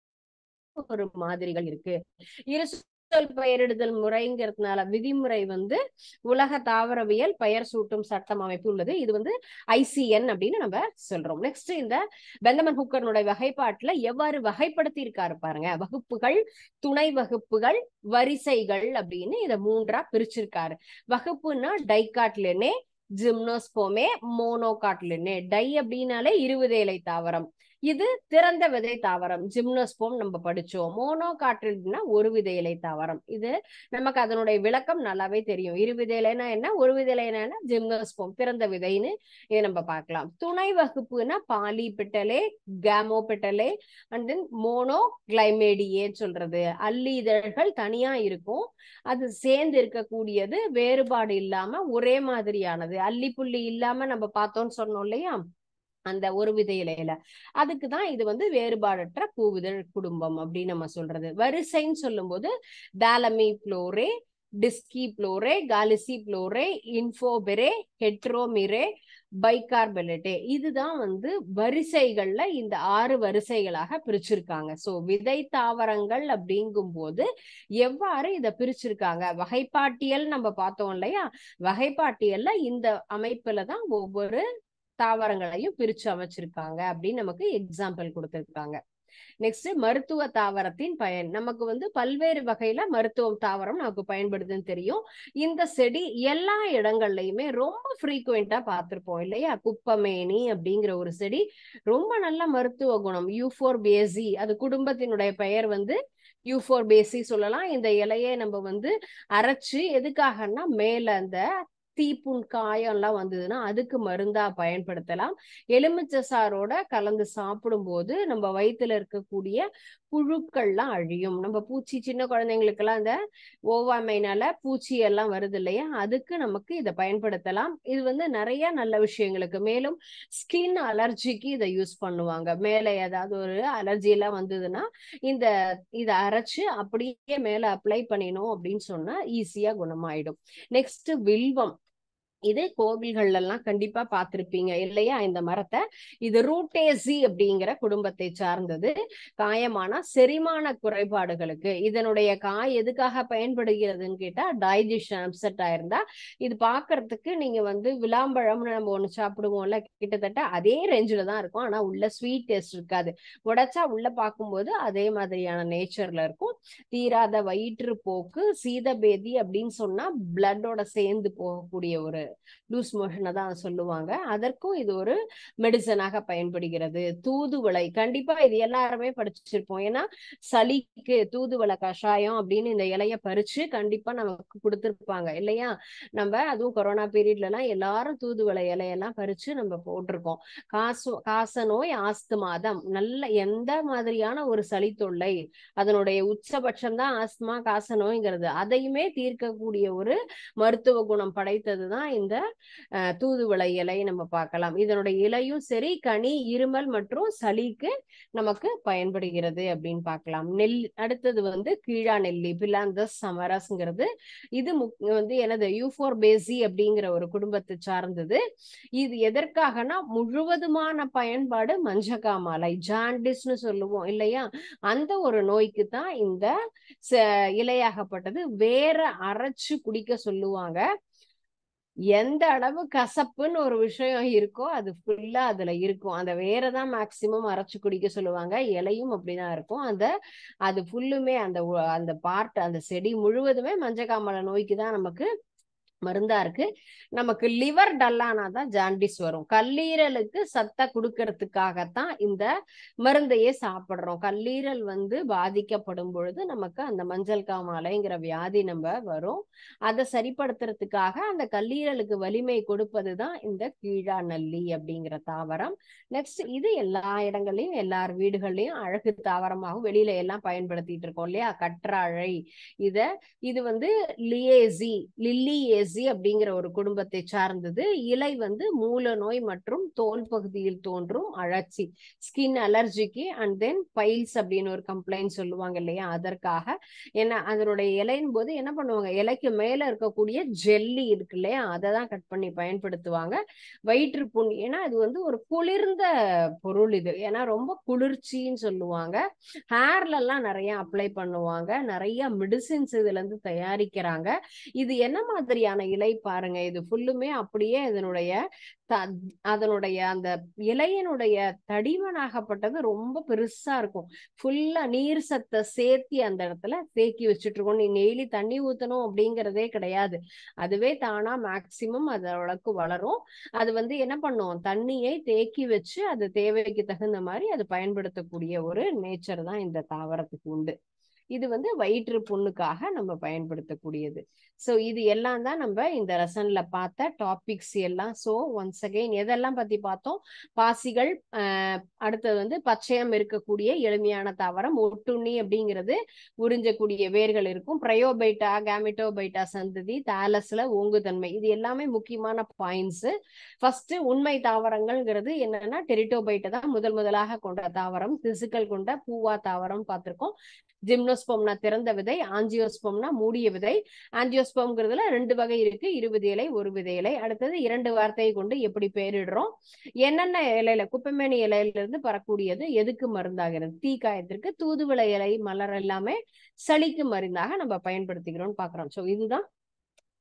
ஒரு மாதிரிகள் இருக்கு இரு சொல் பெயரிடுதல் முறைங்கிறதுனால விதிமுறை வந்து உலக தாவரவியல் பெயர் சூட்டும் சட்டம் அமைப்பு உள்ளது இது வந்து ஐசிஎன் அப்படின்னு நம்ம சொல்றோம் நெக்ஸ்ட் இந்த பெந்தமன் ஹுக்கர்னுடைய வகைப்பாட்டுல எவ்வாறு வகைப்படுத்தி இருக்காரு பாருங்க வகுப்புகள் துணை வகுப்புகள் வரிசைகள் அப்படின்னு இத மூன்றா பிரிச்சிருக்காரு வகுப்புன்னா டைகாட்லினே ஜிம்னோஸ்போமே மோனோகாட்லினே டை அப்படின்னாலே இருபது இலை தாவரம் இது திறந்த விதை தாவரம் ஜிம்னோஸ்போம் நம்ம படிச்சோம் மோனோ காற்றில்னா ஒரு வித இலை தாவரம் இது நமக்கு அதனுடைய விளக்கம் நல்லாவே தெரியும் இரு வித இலைனா என்ன ஒரு வித இலைனா என்ன ஜிம்னோஸ்போம் திறந்த விதைன்னு இதை நம்ம பார்க்கலாம் துணை வகுப்புனா polypetalae gamopetalae and then monochlamydeae சொல்றது அல்லி இதழ்கள் தனியா இருக்கும் அது சேர்ந்து இருக்கக்கூடியது வேறுபாடு இல்லாம ஒரே மாதிரியானது அல்லி புள்ளி இல்லாம நம்ம பார்த்தோம்னு சொன்னோம் இல்லையா அந்த ஒரு வித இலையில அதுக்கு தான் இது வந்து வேறுபாடற்ற பூவிதழ் குடும்பம் அப்படின்னு நம்ம சொல்றது வரிசைன்னு சொல்லும்போது தாலமி புளோரே டிஸ்கி புளோரே காலிசி புளோரே இன்ஃபோபெரே ஹெட்ரோமிரே பைகார்பெலட்டே இதுதான் வந்து வரிசைகள்ல இந்த ஆறு வரிசைகளாக பிரிச்சிருக்காங்க சோ விதை தாவரங்கள் அப்படிங்கும் போது எவ்வாறு இத பிரிச்சிருக்காங்க வகைப்பாட்டியல் நம்ம பார்த்தோம் இல்லையா வகைப்பாட்டியல்ல இந்த அமைப்புல தான் ஒவ்வொரு தாவரங்களையும் பிரிச்சு அமைச்சிருக்காங்க அப்படின்னு நமக்கு எக்ஸாம்பிள் கொடுத்திருக்காங்க நெக்ஸ்ட் மருத்துவ தாவரத்தின் பயன் நமக்கு வந்து பல்வேறு வகையில மருத்துவ தாவரம் நமக்கு பயன்படுதுன்னு தெரியும் இந்த செடி எல்லா இடங்கள்லயுமே ரொம்ப ஃப்ரீக்குவெண்டா பார்த்திருப்போம் இல்லையா குப்பமேனி அப்படிங்கிற ஒரு செடி ரொம்ப நல்ல மருத்துவ குணம் யூஃபோர் பேசி அது குடும்பத்தினுடைய பெயர் வந்து யூஃபோர் பேசி சொல்லலாம் இந்த இலையை நம்ம வந்து அரைச்சு எதுக்காகன்னா மேல அந்த தீப்புண் காயம் எல்லாம் வந்ததுன்னா அதுக்கு மருந்தா பயன்படுத்தலாம் எலுமிச்சை சாரோட கலந்து சாப்பிடும்போது நம்ம வயிற்றுல இருக்கக்கூடிய புழுக்கள்லாம் அழியும் நம்ம பூச்சி சின்ன குழந்தைங்களுக்கெல்லாம் இந்த ஓவாமைனால பூச்சி எல்லாம் வருது இல்லையா அதுக்கு நமக்கு இதை பயன்படுத்தலாம் இது வந்து நிறைய நல்ல விஷயங்களுக்கு மேலும் ஸ்கின் அலர்ஜிக்கு இதை யூஸ் பண்ணுவாங்க மேலே ஏதாவது ஒரு அலர்ஜி எல்லாம் வந்ததுன்னா இந்த இதை அரைச்சு அப்படியே மேல அப்ளை பண்ணினோம் அப்படின்னு சொன்னா ஈஸியா குணமாயிடும் நெக்ஸ்ட் வில்வம் இது கோவில்கள்ல எல்லாம் கண்டிப்பா பார்த்திருப்பீங்க இல்லையா இந்த மரத்தை இது ரூட்டேசி அப்படிங்கிற குடும்பத்தை சார்ந்தது காயமான செரிமான குறைபாடுகளுக்கு இதனுடைய காய் எதுக்காக பயன்படுகிறதுன்னு கேட்டா டைஜஷன் அப்செட் ஆயிருந்தா இது பாக்குறதுக்கு நீங்க வந்து விளாம்பழம்னு நம்ம ஒண்ணு சாப்பிடுவோம்ல கிட்டத்தட்ட அதே ரேஞ்சில தான் இருக்கும் ஆனா உள்ள ஸ்வீட் டேஸ்ட் இருக்காது உடைச்சா உள்ள பார்க்கும்போது அதே மாதிரியான நேச்சர்ல இருக்கும் தீராத வயிற்று போக்கு சீதபேதி அப்படின்னு சொன்னா பிளட்டோட சேர்ந்து போகக்கூடிய ஒரு லூஸ் மோஷனை தான் சொல்லுவாங்க அதற்கும் இது ஒரு மெடிசனாக பயன்படுகிறது தூதுவளை கண்டிப்பா இது எல்லாருமே படிச்சிருப்போம் ஏன்னா சளிக்கு தூதுவளை கஷாயம் அப்படின்னு இந்த இலைய பறிச்சு கண்டிப்பா நமக்கு கொடுத்துருப்பாங்க இல்லையா நம்ம அதுவும் கொரோனா பீரியட்ல எல்லாம் எல்லாரும் தூதுவளை இலையெல்லாம் பறிச்சு நம்ம போட்டிருக்கோம் காசு காச நோய் ஆஸ்துமாதம் நல்ல எந்த மாதிரியான ஒரு சளி தொல்லை அதனுடைய உச்சபட்சம் தான் ஆஸ்துமா காச நோய்ங்கிறது அதையுமே தீர்க்கக்கூடிய ஒரு மருத்துவ குணம் படைத்தது தான் இந்த தூதுவளை இலை நம்ம பார்க்கலாம் இதனுடைய இலையும் சரி கனி இருமல் மற்றும் சளிக்கு நமக்கு பயன்படுகிறது அப்படின்னு பார்க்கலாம் நெல் அடுத்தது வந்து கீழா நெல்லி பிலாந்தஸ் சமரஸ்ங்கிறது இது வந்து எனது யூஃபோர் பேசி அப்படிங்கிற ஒரு குடும்பத்தை சார்ந்தது இது எதற்காகனா முழுவதுமான பயன்பாடு மஞ்சகாமாலை ஜாண்டிஸ்னு சொல்லுவோம் இல்லையா அந்த ஒரு நோய்க்கு தான் இந்த இலையாகப்பட்டது வேற அரைச்சு குடிக்க சொல்லுவாங்க எந்த அளவு கசப்புன்னு ஒரு விஷயம் இருக்கோ அது ஃபுல்லா அதுல இருக்கும் அந்த வேறதான் மேக்சிமம் அரைச்சு குடிக்க சொல்லுவாங்க இலையும் அப்படிதான் இருக்கும் அந்த அது ஃபுல்லுமே அந்த அந்த பார்ட் அந்த செடி முழுவதுமே மஞ்சக்காமலை நோய்க்கு தான் நமக்கு மருந்தா இருக்கு நமக்கு லிவர் டல்லானா தான் ஜாண்டிஸ் வரும் கல்லீரலுக்கு சத்த கொடுக்கறதுக்காகத்தான் இந்த மருந்தையே சாப்பிடுறோம் கல்லீரல் வந்து பாதிக்கப்படும் பொழுது நமக்கு அந்த மஞ்சள் காமாலைங்கிற வியாதி நம்ம வரும் அதை சரிப்படுத்துறதுக்காக அந்த கல்லீரலுக்கு வலிமை கொடுப்பது தான் இந்த கீழா நல்லி அப்படிங்கிற தாவரம் நெக்ஸ்ட் இது எல்லா இடங்கள்லயும் எல்லார் வீடுகள்லயும் அழகு தாவரமாகவும் வெளியில எல்லாம் பயன்படுத்திட்டு இருக்கோம் இல்லையா கற்றாழை இத இது வந்து லியேசி லில்லி ஏசி அப்படிங்கிற ஒரு குடும்பத்தை சார்ந்தது இலை வந்து மூல நோய் மற்றும் தோல் பகுதியில் தோன்றும் அழற்சி ஸ்கின் அலர்ஜிக்கு அண்ட் தென் பைல்ஸ் அப்படின்னு ஒரு கம்ப்ளைண்ட் சொல்லுவாங்க இல்லையா அதற்காக ஏன்னா அதனுடைய இலையின் போது என்ன பண்ணுவாங்க இலைக்கு மேல இருக்கக்கூடிய ஜெல்லி இருக்கு இல்லையா அதை தான் கட் பண்ணி பயன்படுத்துவாங்க வயிற்று புண் ஏன்னா இது வந்து ஒரு குளிர்ந்த பொருள் இது ஏன்னா ரொம்ப குளிர்ச்சின்னு சொல்லுவாங்க ஹேர்ல எல்லாம் நிறைய அப்ளை பண்ணுவாங்க நிறைய மெடிசின்ஸ் இதுல இருந்து தயாரிக்கிறாங்க இது என்ன மாதிரியான இலை பாருங்க இது ஃபுல்லுமே அப்படியே இதனுடைய அதனுடைய அந்த இலையினுடைய தடிமனாகப்பட்டது ரொம்ப பெருசா இருக்கும் ஃபுல்லா நீர் சத்தை சேர்த்தி அந்த இடத்துல தேக்கி வச்சுட்டு இருக்கோம் நீ நெய்லி தண்ணி ஊத்தணும் அப்படிங்கிறதே கிடையாது அதுவே தானா மேக்சிமம் அதோடக்கு வளரும் அது வந்து என்ன பண்ணும் தண்ணியை தேக்கி வச்சு அது தேவைக்கு தகுந்த மாதிரி அது பயன்படுத்தக்கூடிய ஒரு நேச்சர் தான் இந்த தாவரத்துக்கு உண்டு இது வந்து வயிற்று புண்ணுக்காக நம்ம பயன்படுத்தக்கூடியது ஸோ இது எல்லாம் தான் நம்ம இந்த ரசன்ல பார்த்த டாபிக்ஸ் எல்லாம் ஸோ ஒன்ஸ் அகைன் எதெல்லாம் பத்தி பார்த்தோம் பாசிகள் அடுத்தது வந்து பச்சையம் இருக்கக்கூடிய எளிமையான தாவரம் ஒட்டுண்ணி அப்படிங்கிறது உறிஞ்சக்கூடிய வேர்கள் இருக்கும் பிரயோபைட்டா கேமிட்டோபைட்டா சந்ததி தாலஸ்ல ஓங்குதன்மை இது எல்லாமே முக்கியமான பாயிண்ட்ஸ் ஃபர்ஸ்ட் உண்மை தாவரங்கள்ங்கிறது என்னன்னா டெரிட்டோபைட்டை தான் முதல் முதலாக கொண்ட தாவரம் திசுக்கள் கொண்ட பூவா தாவரம் பார்த்திருக்கோம் ஜிம்னோஸ்போம்னா திறந்த விதை ஆஞ்சியோஸ்போம்னா மூடிய விதை ஆஞ்சியோஸ்போம்ங்கிறதுல ரெண்டு வகை இருக்கு இருபது இலை ஒரு விதை இலை அடுத்தது இரண்டு வார்த்தையை கொண்டு எப்படி பெயரிடுறோம் என்னென்ன இலையில குப்பைமேனி இலையில இருந்து பரக்கூடியது எதுக்கு மருந்தாகிறது தீக்காயத்திற்கு தூதுவளை இலை மலர் எல்லாமே சளிக்கு மருந்தாக நம்ம பயன்படுத்திக்கிறோம்னு பாக்குறோம் ஸோ இதுதான்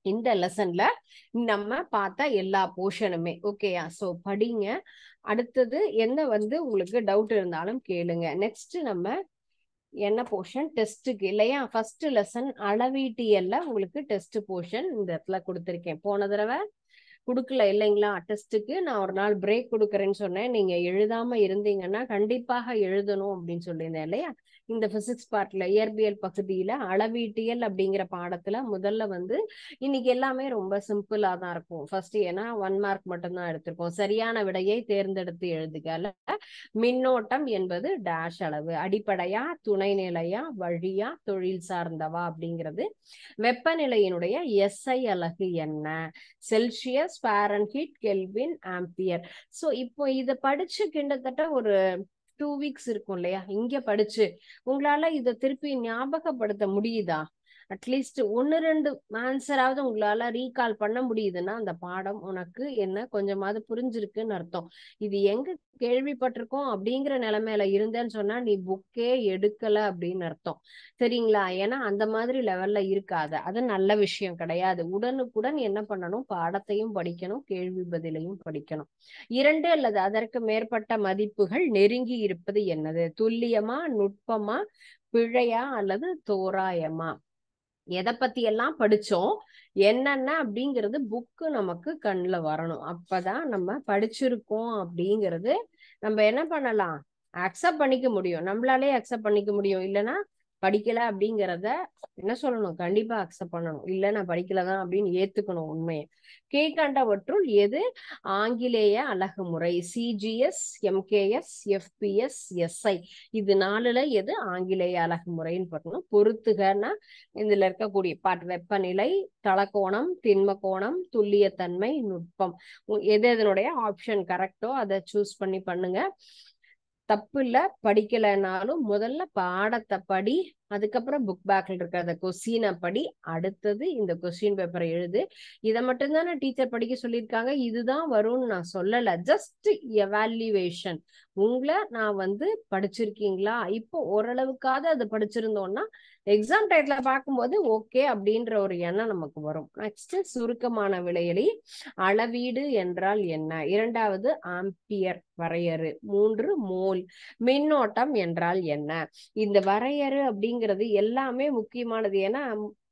இந்த லெசன்ல நம்ம பார்த்த எல்லா போர்ஷனுமே ஓகேயா சோ படிங்க அடுத்தது என்ன வந்து உங்களுக்கு டவுட் இருந்தாலும் கேளுங்க நெக்ஸ்ட் நம்ம என்ன போர்ஷன் டெஸ்ட்டுக்கு இல்லையா ஃபர்ஸ்ட் லெசன் அளவீட்டியல்ல உங்களுக்கு டெஸ்ட் போர்ஷன் இந்த இடத்துல கொடுத்துருக்கேன் போன தடவை கொடுக்கல இல்லைங்களா டெஸ்ட்டுக்கு நான் ஒரு நாள் பிரேக் கொடுக்குறேன்னு சொன்னேன் நீங்க எழுதாம இருந்தீங்கன்னா கண்டிப்பாக எழுதணும் அப்படின்னு சொல்லியிருந்தேன் இல்லையா இந்த பிசிக்ஸ் பார்ட்ல இயற்பியல் பகுதியில அளவீட்டியல் அப்படிங்கிற பாடத்துல முதல்ல வந்து இன்னைக்கு எல்லாமே ரொம்ப சிம்பிளா தான் இருக்கும் ஃபர்ஸ்ட் ஏன்னா ஒன் மார்க் மட்டும்தான் எடுத்திருக்கோம் சரியான விடையை தேர்ந்தெடுத்து எழுதுகல மின்னோட்டம் என்பது டேஷ் அளவு அடிப்படையா துணைநிலையா வழியா தொழில் சார்ந்தவா அப்படிங்கிறது வெப்பநிலையினுடைய எஸ்ஐ அலகு என்ன Celsius Fahrenheit Kelvin ampere so இப்போ இதை படிச்சு கிட்டத்தட்ட ஒரு டூ வீக்ஸ் இருக்கும் இல்லையா இங்க படிச்சு உங்களால இதை திருப்பி ஞாபகப்படுத்த முடியுதா அட்லீஸ்ட் ஒன்னு ரெண்டு ஆன்சராவது உங்களால ரீகால் பண்ண முடியுதுன்னா அந்த பாடம் உனக்கு என்ன கொஞ்சமாவது புரிஞ்சிருக்குன்னு அர்த்தம் இது எங்க கேள்விப்பட்டிருக்கோம் அப்படிங்கிற நிலைமையில இருந்தேன்னு சொன்னா நீ புக்கே எடுக்கல அப்படின்னு அர்த்தம் சரிங்களா ஏன்னா அந்த மாதிரி லெவல்ல இருக்காது அது நல்ல விஷயம் கிடையாது உடனுக்குடன் என்ன பண்ணணும் பாடத்தையும் படிக்கணும் கேள்வி பதிலையும் படிக்கணும் இரண்டு அல்லது அதற்கு மேற்பட்ட மதிப்புகள் நெருங்கி இருப்பது என்னது துல்லியமா நுட்பமா பிழையா அல்லது தோராயமா எதை பத்தி எல்லாம் படிச்சோம் என்னென்ன அப்படிங்கிறது புக்கு நமக்கு கண்ணுல வரணும் அப்பதான் நம்ம படிச்சிருக்கோம் அப்படிங்கிறது நம்ம என்ன பண்ணலாம் அக்செப்ட் பண்ணிக்க முடியும் நம்மளாலே அக்செப்ட் பண்ணிக்க முடியும் இல்லைன்னா படிக்கல அப்படிங்கிறத என்ன சொல்லணும் கண்டிப்பா அக்செப்ட் பண்ணணும் இல்ல நான் படிக்கலதான் அப்படின்னு ஏத்துக்கணும் உண்மையை கீழ்கண்டவற்றுள் எது ஆங்கிலேய அழகு முறை சிஜிஎஸ் எம்கேஎஸ் எஃபிஎஸ் எஸ்ஐ இது நாலுல எது ஆங்கிலேய அழகு முறைன்னு பார்த்தோம்னா பொறுத்துகன்னா இதுல இருக்கக்கூடிய பாட் வெப்பநிலை தளக்கோணம் திண்ம கோணம் துல்லியத்தன்மை நுட்பம் எது எதனுடைய ஆப்ஷன் கரெக்டோ அதை சூஸ் பண்ணி பண்ணுங்க தப்பு இல்ல படிக்கலைனாலும் முதல்ல பாடத்தை படி அதுக்கப்புறம் புக் பேக்ல இருக்கிற கொஸ்டினை படி அடுத்தது இந்த கொஸ்டின் பேப்பரை எழுது இதை மட்டும்தான் நான் டீச்சர் படிக்க சொல்லியிருக்காங்க இதுதான் வரும்னு நான் சொல்லல ஜஸ்ட் எவால்யூவேஷன் உங்களை நான் வந்து படிச்சிருக்கீங்களா இப்போ ஓரளவுக்காவது அது படிச்சிருந்தோம்னா எக்ஸாம் டைத்துல பார்க்கும்போது ஓகே அப்படின்ற ஒரு எண்ணம் நமக்கு வரும் நெக்ஸ்ட் சுருக்கமான விலையிலி அளவீடு என்றால் என்ன இரண்டாவது ஆம்பியர் வரையறு மூன்று மோல் மின்னோட்டம் என்றால் என்ன இந்த வரையறு அப்படிங்கிறது எல்லாமே முக்கியமானது ஏன்னா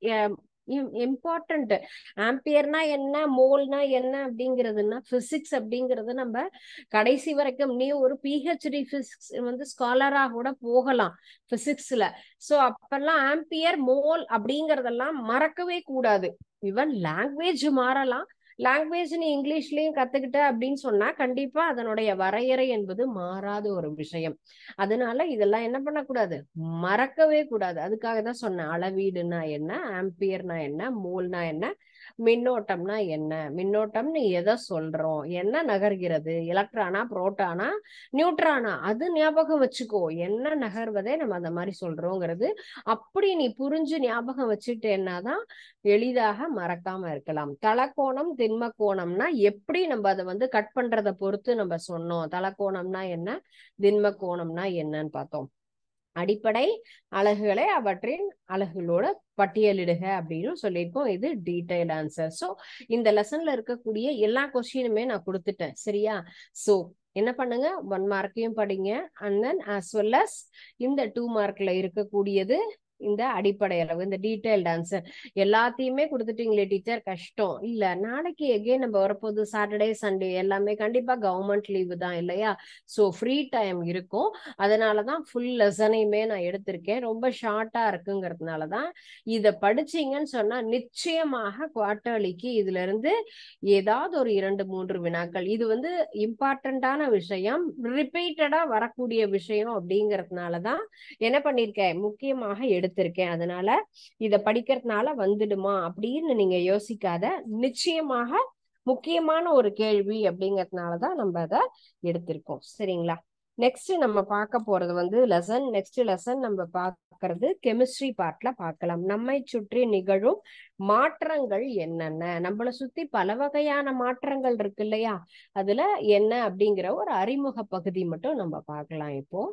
இம்பார்ட்டன்ட் ஆம்பியர்னா என்ன மோல்னா என்ன அப்படிங்கிறதுனா பிசிக்ஸ் அப்படிங்கறது நம்ம கடைசி வரைக்கும் நீ ஒரு பிஹெச்டி பிசிக்ஸ் வந்து ஸ்காலரா கூட போகலாம் பிசிக்ஸ்ல சோ அப்பெல்லாம் ஆம்பியர் மோல் அப்படிங்கறதெல்லாம் மறக்கவே கூடாது ஈவன் லாங்குவேஜ் மாறலாம் லாங்குவேஜ் நீ இங்கிலீஷ்லயும் கத்துக்கிட்ட அப்படின்னு சொன்னா கண்டிப்பா அதனுடைய வரையறை என்பது மாறாத ஒரு விஷயம் அதனால இதெல்லாம் என்ன பண்ணக்கூடாது மறக்கவே கூடாது அதுக்காக தான் சொன்னேன் அளவீடுனா என்ன ஆம்பியர்னா என்ன மோல்னா என்ன மின்னோட்டம்னா என்ன மின்னோட்டம்னு எதை சொல்றோம் என்ன நகர்கிறது எலக்ட்ரானா புரோட்டானா நியூட்ரானா அது ஞாபகம் வச்சுக்கோ என்ன நகர்வதை நம்ம அந்த மாதிரி சொல்றோங்கிறது அப்படி நீ புரிஞ்சு ஞாபகம் வச்சுட்டேன்னாதான் எளிதாக மறக்காம இருக்கலாம் தலக்கோணம் திண்ம கோணம்னா எப்படி நம்ம அதை வந்து கட் பண்றதை பொறுத்து நம்ம சொன்னோம் தலக்கோணம்னா என்ன திண்ம கோணம்னா என்னன்னு பார்த்தோம் அடிப்படை அலகுகளை அவற்றின் அலகுகளோட பட்டியலிடுக அப்படின்னு சொல்லியிருக்கோம் இது டீடைல் ஆன்சர் ஸோ இந்த லெசன்ல இருக்கக்கூடிய எல்லா கொஸ்டினுமே நான் கொடுத்துட்டேன் சரியா ஸோ என்ன பண்ணுங்க ஒன் மார்க்கையும் படிங்க and then as well as இந்த டூ மார்க்ல இருக்கக்கூடியது இந்த அடிப்படை அளவு இந்த டீடைல்டு ஆன்சர் எல்லாத்தையுமே கொடுத்துட்டீங்களே டீச்சர் கஷ்டம் இல்ல நாளைக்கு எகெயின் நம்ம வரப்போகுது சாட்டர்டே சண்டே எல்லாமே கண்டிப்பா கவர்மெண்ட் லீவு தான் இல்லையா ஸோ ஃப்ரீ டைம் இருக்கும் அதனாலதான் ஃபுல் லெசனையுமே நான் எடுத்திருக்கேன் ரொம்ப ஷார்ட்டா இருக்குங்கிறதுனால தான் இதை படிச்சீங்கன்னு சொன்னா நிச்சயமாக குவார்டர்லிக்கு இதுல இருந்து ஏதாவது ஒரு இரண்டு மூன்று வினாக்கள் இது வந்து இம்பார்ட்டண்டான விஷயம் ரிப்பீட்டடா வரக்கூடிய விஷயம் அப்படிங்கறதுனாலதான் என்ன பண்ணிருக்கேன் முக்கியமாக எடுத்திருக்கேன் அதனால இத படிக்கிறதுனால வந்துடுமா அப்படின்னு நீங்க யோசிக்காத நிச்சயமாக முக்கியமான ஒரு கேள்வி அப்படிங்கறதுனாலதான் நம்ம அதை எடுத்திருக்கோம் சரிங்களா நெக்ஸ்ட் நம்ம பார்க்க போறது வந்து லெசன் நெக்ஸ்ட் லெசன் நம்ம பார்க்கறது கெமிஸ்ட்ரி பார்ட்ல பார்க்கலாம் நம்மை சுற்றி நிகழும் மாற்றங்கள் என்னென்ன நம்மளை சுத்தி பல வகையான மாற்றங்கள் இருக்கு இல்லையா அதுல என்ன அப்படிங்கிற ஒரு அறிமுக பகுதி மட்டும் நம்ம பார்க்கலாம் இப்போ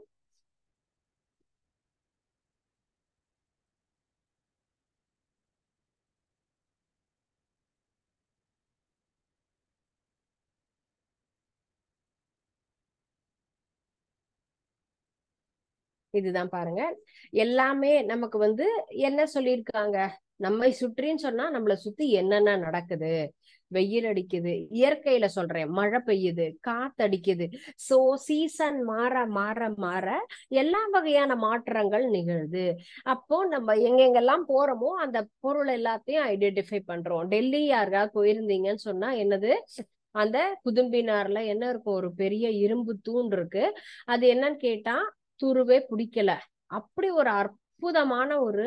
இதுதான் பாருங்க எல்லாமே நமக்கு வந்து என்ன சொல்லியிருக்காங்க நம்மை சுற்றின்னு சொன்னா நம்மளை சுத்தி என்னென்ன நடக்குது வெயில் அடிக்குது இயற்கையில சொல்றேன் மழை பெய்யுது காத்தடிக்குது சோ சீசன் மாற மாற மாற எல்லா வகையான மாற்றங்கள் நிகழுது அப்போ நம்ம எங்கெங்கெல்லாம் போறோமோ அந்த பொருள் எல்லாத்தையும் ஐடென்டிஃபை பண்றோம் டெல்லி யாருக்காவது போயிருந்தீங்கன்னு சொன்னா என்னது அந்த குதும்பினார்ல என்ன இருக்கும் ஒரு பெரிய இரும்பு தூண் இருக்கு அது என்னன்னு கேட்டா துருவே பிடிக்கல அப்படி ஒரு அற்புதமான ஒரு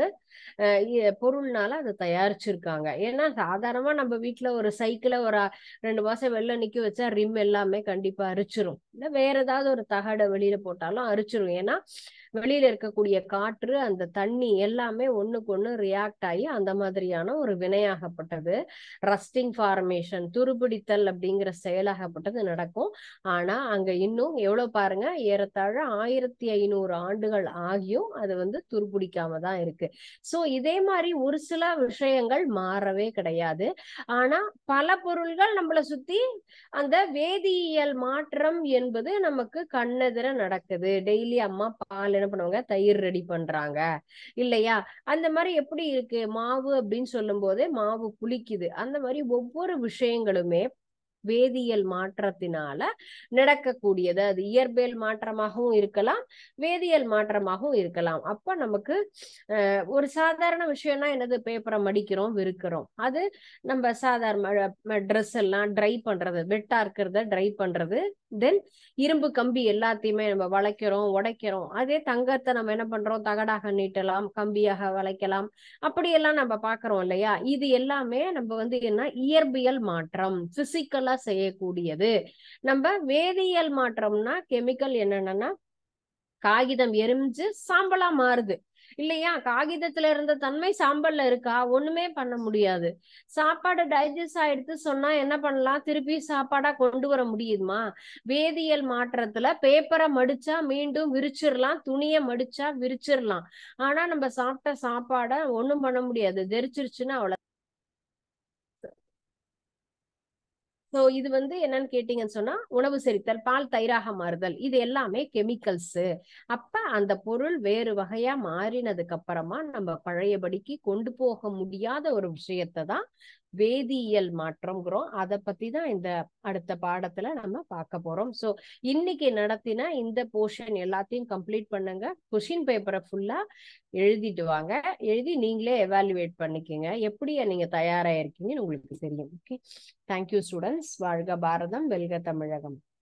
பொருள்னால அதை தயாரிச்சிருக்காங்க ஏன்னா சாதாரணமா நம்ம வீட்டுல ஒரு சைக்கிளை ஒரு ரெண்டு மாசம் வெளில நிக்க வச்சா ரிம் எல்லாமே கண்டிப்பா அரிச்சிரும் இல்ல வேற ஏதாவது ஒரு தகடை வெளியில போட்டாலும் அரிச்சிரும் ஏன்னா வெளியில இருக்கக்கூடிய காற்று அந்த தண்ணி எல்லாமே ஒண்ணுக்கு ஒண்ணு ரியாக்ட் ஆகி அந்த மாதிரியான ஒரு வினையாகப்பட்டது ரஸ்டிங் ஃபார்மேஷன் துருபிடித்தல் அப்படிங்கிற செயலாகப்பட்டது நடக்கும் ஆனா அங்க இன்னும் எவ்வளவு பாருங்க ஏறத்தாழ ஆயிரத்தி ஐநூறு ஆண்டுகள் ஆகியும் அது வந்து துருபிடிக்காம தான் இருக்கு சோ இதே மாதிரி ஒரு சில விஷயங்கள் மாறவே கிடையாது ஆனா பல பொருள்கள் நம்மளை சுத்தி அந்த வேதியியல் மாற்றம் என்பது நமக்கு கண்ணெதிர நடக்குது டெய்லி அம்மா பால் என்ன பண்ணுவாங்க தயிர் ரெடி பண்றாங்க இல்லையா அந்த மாதிரி எப்படி இருக்கு மாவு அப்படின்னு சொல்லும் போதே மாவு புளிக்குது அந்த மாதிரி ஒவ்வொரு விஷயங்களுமே வேதியியல் மாற்றத்தினால நடக்கக்கூடியது அது இயற்பியல் மாற்றமாகவும் இருக்கலாம் வேதியியல் மாற்றமாகவும் இருக்கலாம் அப்ப நமக்கு ஒரு சாதாரண விஷயம்னா என்னது பேப்பரை மடிக்கிறோம் விற்கிறோம் அது நம்ம சாதாரண ட்ரெஸ் எல்லாம் ட்ரை பண்றது வெட்டா இருக்கிறத ட்ரை பண்றது தென் இரும்பு கம்பி எல்லாத்தையுமே நம்ம வளைக்கிறோம் உடைக்கிறோம் அதே தங்கத்தை நம்ம என்ன பண்றோம் தகடாக நீட்டலாம் கம்பியாக வளைக்கலாம் அப்படியெல்லாம் நம்ம பாக்குறோம் இல்லையா இது எல்லாமே நம்ம வந்து என்ன இயற்பியல் மாற்றம் பிசிக்கலா செய்யக்கூடியது நம்ம வேதியியல் மாற்றம்னா கெமிக்கல் என்னென்னா காகிதம் எரிஞ்சு சாம்பலா மாறுது இல்லையா காகிதத்துல இருந்த தன்மை சாம்பல்ல இருக்கா ஒண்ணுமே பண்ண முடியாது சாப்பாடு டைஜஸ்ட் ஆயிடுத்து சொன்னா என்ன பண்ணலாம் திருப்பி சாப்பாடா கொண்டு வர முடியுமா வேதியியல் மாற்றத்துல பேப்பரை மடிச்சா மீண்டும் விரிச்சிடலாம் துணியை மடிச்சா விரிச்சிடலாம் ஆனா நம்ம சாப்பிட்ட சாப்பாடை ஒண்ணும் பண்ண முடியாது தெரிச்சிருச்சுன்னா அவ்வளவு ஸோ இது வந்து என்னன்னு கேட்டீங்கன்னு சொன்னா உணவு செரித்தல் பால் தயிராக மாறுதல் இது எல்லாமே கெமிக்கல்ஸ் அப்ப அந்த பொருள் வேறு வகையா மாறினதுக்கு அப்புறமா நம்ம பழையபடிக்கு கொண்டு போக முடியாத ஒரு விஷயத்தை தான் வேதியியல் மாற்றம்ங்கிறோம் அதை பத்தி தான் இந்த அடுத்த பாடத்துல நம்ம பார்க்க போறோம் ஸோ இன்னைக்கு நடத்தின இந்த போர்ஷன் எல்லாத்தையும் கம்ப்ளீட் பண்ணுங்க கொஷின் பேப்பரை ஃபுல்லா எழுதிட்டு வாங்க எழுதி நீங்களே எவாலுவேட் பண்ணிக்கோங்க எப்படி நீங்க தயாரா இருக்கீங்கன்னு உங்களுக்கு தெரியும் ஓகே தேங்க்யூ ஸ்டூடெண்ட்ஸ் வாழ்க பாரதம் வெல்க தமிழகம்